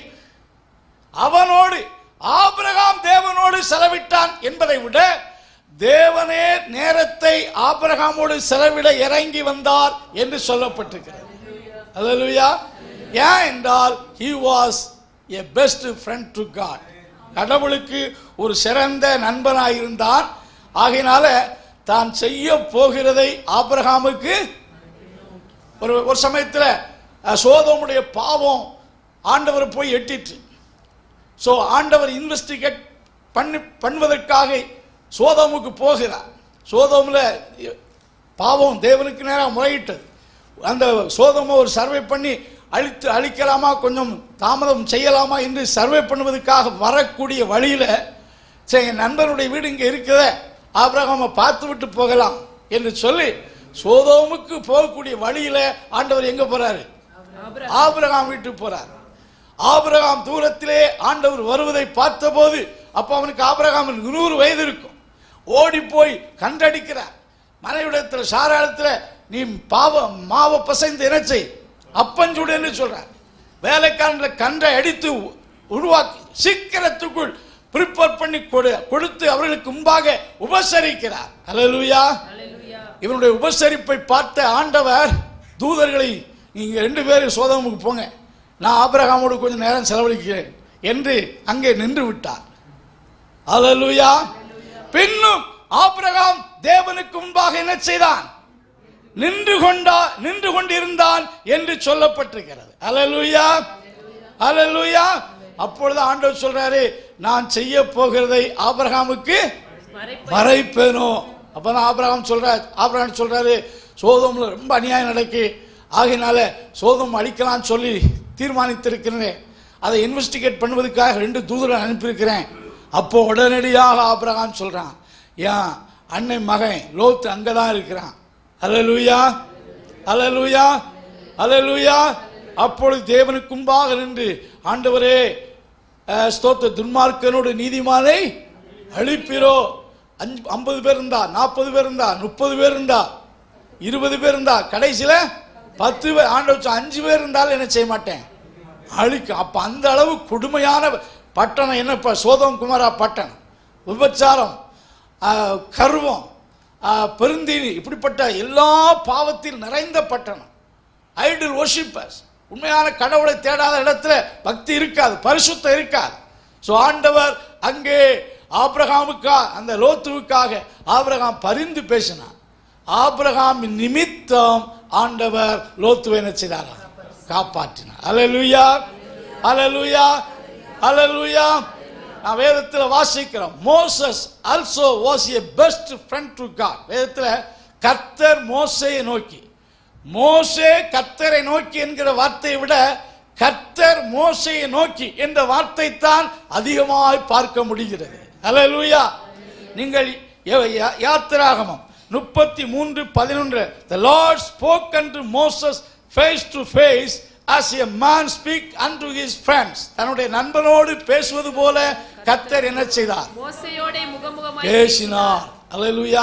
அவனோடு ஆபிரகாம் தேவனோடு செலவிட்டான் என்பதை விட தேவனே நேரத்தை ஆபிரகாமோடு செலவிட இறங்கி வந்தார் என்று சொல்லப்பட்டிருக்கிறது அல்லேலூயா ஏன் என்றால் he was a best friend to God கடவுளுக்கு ஒரு சிறந்த நண்பனாய் இருந்தான் ஆகையினால தான் செய்ய போகிறதை ஆபிரகாமுக்கு ஒரு ஒரு சமயத்தில் சோதோமுடைய பாவம் ஆண்டவர் போய் எட்டிட்டு ஸோ ஆண்டவர் இன்வெஸ்டிகேட் பண்ணி பண்ணுவதற்காக சோதோமுக்கு போகிறார் சோதோமில் பாவம் தேவனுக்கு நேராக முறையிட்டது அந்த சோதோமை ஒரு சர்வே பண்ணி அழித்து அழிக்கலாமா கொஞ்சம் தாமதம் செய்யலாமா என்று சர்வே பண்ணுவதற்காக வரக்கூடிய வழியில் சரி என் நண்பனுடைய வீடு இங்கே இருக்குதே ஆபிரகாமை பார்த்து விட்டு போகலாம் என்று சொல்லி சோதோமுக்கு போகக்கூடிய வழியில் ஆண்டவர் எங்கே போகிறாரு ஆபிரகாம் ஆபிரகாம் வீட்டுக்கு போறார் ஆபிரகாம் தூரத்திலே ஆண்டவர் வருவதை பார்த்தபோது அப்ப அவனுக்கு ஆபிரகாம் நூறு வயது இருக்கும் ஓடி போய் கண்டடிக்கிறார் மனைவிடத்தில் சாராளத்தில் நீ பாவ மாவ பசைந்து என்ன செய் அப்பஞ்சுடுன்னு சொல்றார் வேலைக்காரங்களை கன்றை அடித்து உ- உருவாக்கி சீக்கிரத்துக்குள் ப்ரிப்பேர் பண்ணி கொடு கொடுத்து அவர்களுக்கு முன்பாக உபசரிக்கிறார் அல்லேலூயா அல்லேலூயா இவனுடைய உபசரிப்பை பார்த்த ஆண்டவர் தூதர்களை நீங்க ரெண்டு பேரும் சோதமுக்கு போங்க நான் ஆபிரகாமோடு கொஞ்சம் நேரம் செலவழிக்கிறேன் என்று அங்கே நின்று விட்டார் அல்லேலூயா பின்னும் ஆபிரகாம் தேவனுக்கு முன்பாக என்ன செய்தான் நின்று கொண்டா நின்று கொண்டிருந்தான் என்று சொல்லப்பட்டிருக்கிறது அல்லேலூயா அல்லேலூயா அப்பொழுது ஆண்டவர் சொல்றாரு நான் செய்ய போகிறதை ஆபிரகாமுக்கு மறைப்பு மறைப்பேனோ அப்பதான் ஆபிரகாம் சொல்றார் ஆபிரகாம் சொல்றாரு சோதோம்ல ரொம்ப அநியாயம் நடக்கு ஆகையினால சோதம் அழிக்கலாம்னு சொல்லி தீர்மானித்திருக்கிறேன் அதை இன்வெஸ்டிகேட் பண்ணுவதற்காக ரெண்டு தூதரை அனுப்பியிருக்கிறேன் அப்போ உடனடியாக ஆபிரகாம் சொல்றான் ஏன் அன்னை மகன் லோத்து அங்கே தான் இருக்கிறான் அலலூயா அலலூயா அலலூயா அப்பொழுது தேவனுக்கு முன்பாக நின்று ஆண்டவரே அஹ், ஸ்தோத்திர துன்மார்க்கனோடு நீதிமானை அழிப்பீரோ அஞ்சு ஐம்பது பேர் இருந்தா நாற்பது பேர் இருந்தா முப்பது பேர் இருந்தா இருபது பேர் இருந்தா கடைசியில பத்து பேர் ஆண்டவர் சொன்னா, அஞ்சு பேர் இருந்தாலும் என்ன செய்ய மாட்டேன் அழிக்க அப்ப அந்த அளவு கொடுமையான பட்டணம் என்னப்பா சோதம் குமாரா பட்டணம் விபச்சாரம் ஆஹ், கர்வம் ஆஹ், பெருந்தீனி இப்படிப்பட்ட எல்லா பாவத்தில் நிறைந்த பட்டணம் ஐடில் worshipers உண்மையான கடவுளை தேடாத இடத்துல பக்தி இருக்காது பரிசுத்தம் இருக்காது ஸோ ஆண்டவர் அங்கே ஆபிரகாமுக்கா அந்த லோத்துவுக்காக ஆபிரகாம் பரிந்து பேசினார் ஆபிரகாமின் நிமித்தம் ஆண்டவர் லோத்துவை என்ன செய்தாரா காப்பாற்றினார் அல்லேலூயா அல்லேலூயா அல்லேலூயா நான் வேதத்தில் வாசிக்கிறோம் Moses also was a best friend to God வேதத்தில் கர்த்தர் மோசையை நோக்கி மோசே கர்த்தரை நோக்கி என்கிற வார்த்தையை விட கர்த்தர் மோசையை நோக்கி என்ற வார்த்தை தான் அதிகமாய் பார்க்க முடிகிறது அல்லேலூயா நீங்கள் ய- ய- யாத்திராகமம் முப்பத்தி மூன்று பதினொன்று the lord spoke unto moses face to face as a man speak unto his friends தன்னுடைய நண்பனோடு பேசுவது போல கர்த்தர் என்ன செய்தார் மோசையோட முகமுகமாய் பேசினார் அல்லேலூயா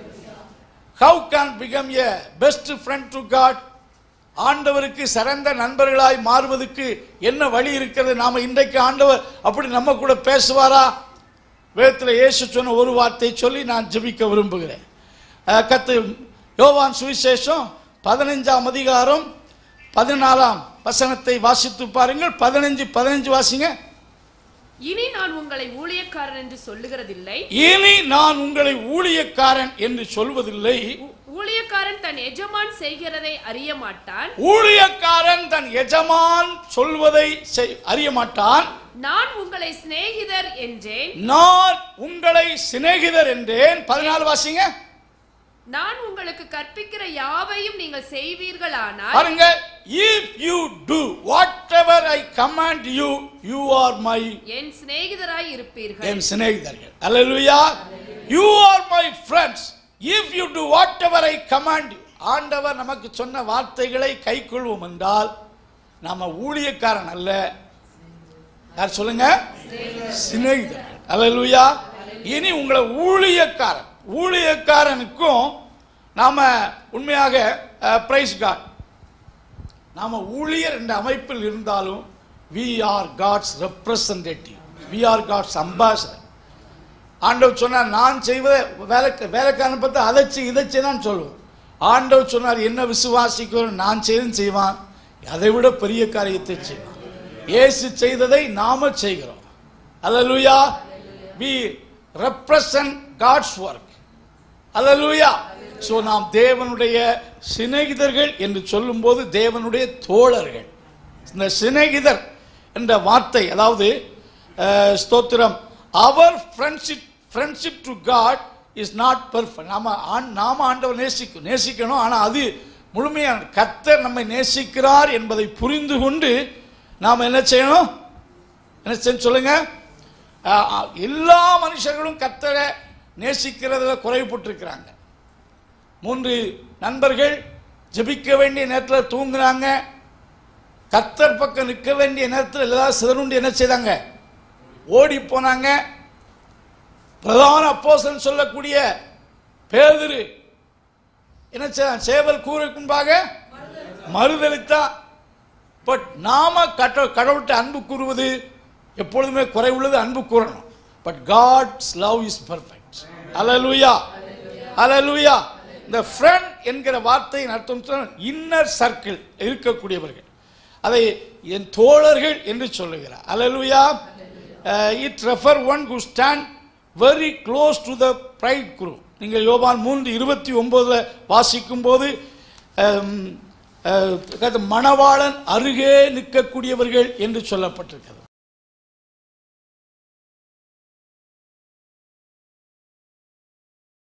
how can become a best friend to God ஆண்டவருக்கு சிறந்த நண்பர்களாய் மாறுவதற்கு என்ன வழி இருக்கிறது நாம இன்றைக்கு ஆண்டவர் அப்படி நம்ம கூட பேசுவாரா வேதத்தில் இயேசு சொன்ன ஒரு வார்த்தை சொல்லி நான் ஜெபிக்க விரும்புகிறேன் அஹ், கத்து யோவான் சுவிசேஷம் பதினைஞ்சாம் அதிகாரம் பதினாலாம் வசனத்தை வாசித்து பாருங்கள் பதினஞ்சு பதினஞ்சு வாசிங்க இனி நான் உங்களை ஊழியக்காரன் என்று சொல்லுகிறதில்லை இனி நான் உங்களை ஊழியக்காரன் என்று சொல்வதில்லை ஊ- ஊழியக்காரன் தன் எஜமான் செய்கிறதை அறிய மாட்டான் ஊழியக்காரன் தன் எஜமான் சொல்வதை செய்- அறிய மாட்டான் நான் உங்களை சிநேகிதர் என்றேன் நான் உங்களை சிநேகிதர் என்றேன் பதினாலு வாசிங்க நான் உங்களுக்கு கற்பிக்கிற யாவையும் நீங்கள் செய்வீர்களானால் பாருங்க if you do what ever I command you you are my என் சிநேகிதராய் இருப்பீர்கள் என் சிநேகிதர்கள் அல்லேலூயா you are my friends if you do what ever I command you ஆண்டவர் நமக்கு சொன்ன வார்த்தைகளை கைக்கொள்வோம் என்றால் நாம ஊழியக்காரன் அல்ல யார் சொல்லுங்க சிநேகிதர்கள் அல்லேலூயா இனி உங்களை ஊழியக்காரன் ஊழியக்காரனுக்கும் நாம உண்மையாக பிரைஸ் காட் நாம ஊழியர் என்ற அமைப்பில் இருந்தாலும் we are God's representative we are God's ambassador ஆண்டவர் சொன்னார் நான் செய்வதை வேலைக்கு வேலைக்காரனை பார்த்து அதை செய் இதை செய்தான் சொல்லுவோம் ஆண்டவர் சொன்னார் என்ன விசுவாசிக்கிறோம் நான் செய்தும் செய்வான் அதை விட பெரிய காரியத்தை செய்வான் இயேசு செய்ததை நாம செய்கிறோம் அல்லேலூயா வி ரெப்ரசன்ட் காட்ஸ் ஒர்க் அல்லேலூயா ஸோ நாம் தேவனுடைய சிநேகிதர்கள் என்று சொல்லும்போது தேவனுடைய தோழர்கள் இந்த சிநேகிதர் என்ற வார்த்தை அதாவது அஹ், ஸ்தோத்திரம் அவர் friendship friendship to God is not perfect நாம ஆண் நாம ஆண்டவர் நேசிக்கும் நேசிக்கணும் ஆனால் அது முழுமையான கர்த்தர் நம்மை நேசிக்கிறார் என்பதை புரிந்து கொண்டு நாம் என்ன செய்யணும் என்ன செய்யணும் சொல்லுங்க அஹ், அஹ், எல்லா மனுஷர்களும் கர்த்தரை நேசிக்கிறதுல குறைவுபட்டிருக்கிறாங்க மூன்று நண்பர்கள் ஜெபிக்க வேண்டிய நேரத்தில் தூங்குனாங்க கத்தர் பக்கம் நிற்க வேண்டிய நேரத்தில் எல்லாரும் சிதறுண்டு என்ன செய்தாங்க ஓடி போனாங்க பிரதான அப்போஸ்தலன் சொல்லக்கூடிய பேதுரு என்ன செய்தான் சேவல் கூறுக்கு முன்பாக மறுதளித்தான் பட் நாம கட்ட கடவுள்கிட்ட அன்பு கூறுவது எப்பொழுதுமே குறைவுள்ளது அன்பு கூறணும் but God's love is perfect அலலூயா அலலூயா இந்த ஃப்ரெண்ட் என்கிற வார்த்தையின் அர்த்தம் இன்னர் சர்க்கிள் இருக்கக்கூடியவர்கள் அதை என் தோழர்கள் என்று சொல்லுகிறார் அலலூயா it refer one who stand very close to the bridegroom நீங்கள் யோபான் மூன்று இருபத்தி ஒன்பதுல வாசிக்கும் போது மணவாளன் அருகே நிற்கக்கூடியவர்கள் என்று சொல்லப்பட்டிருக்கிறது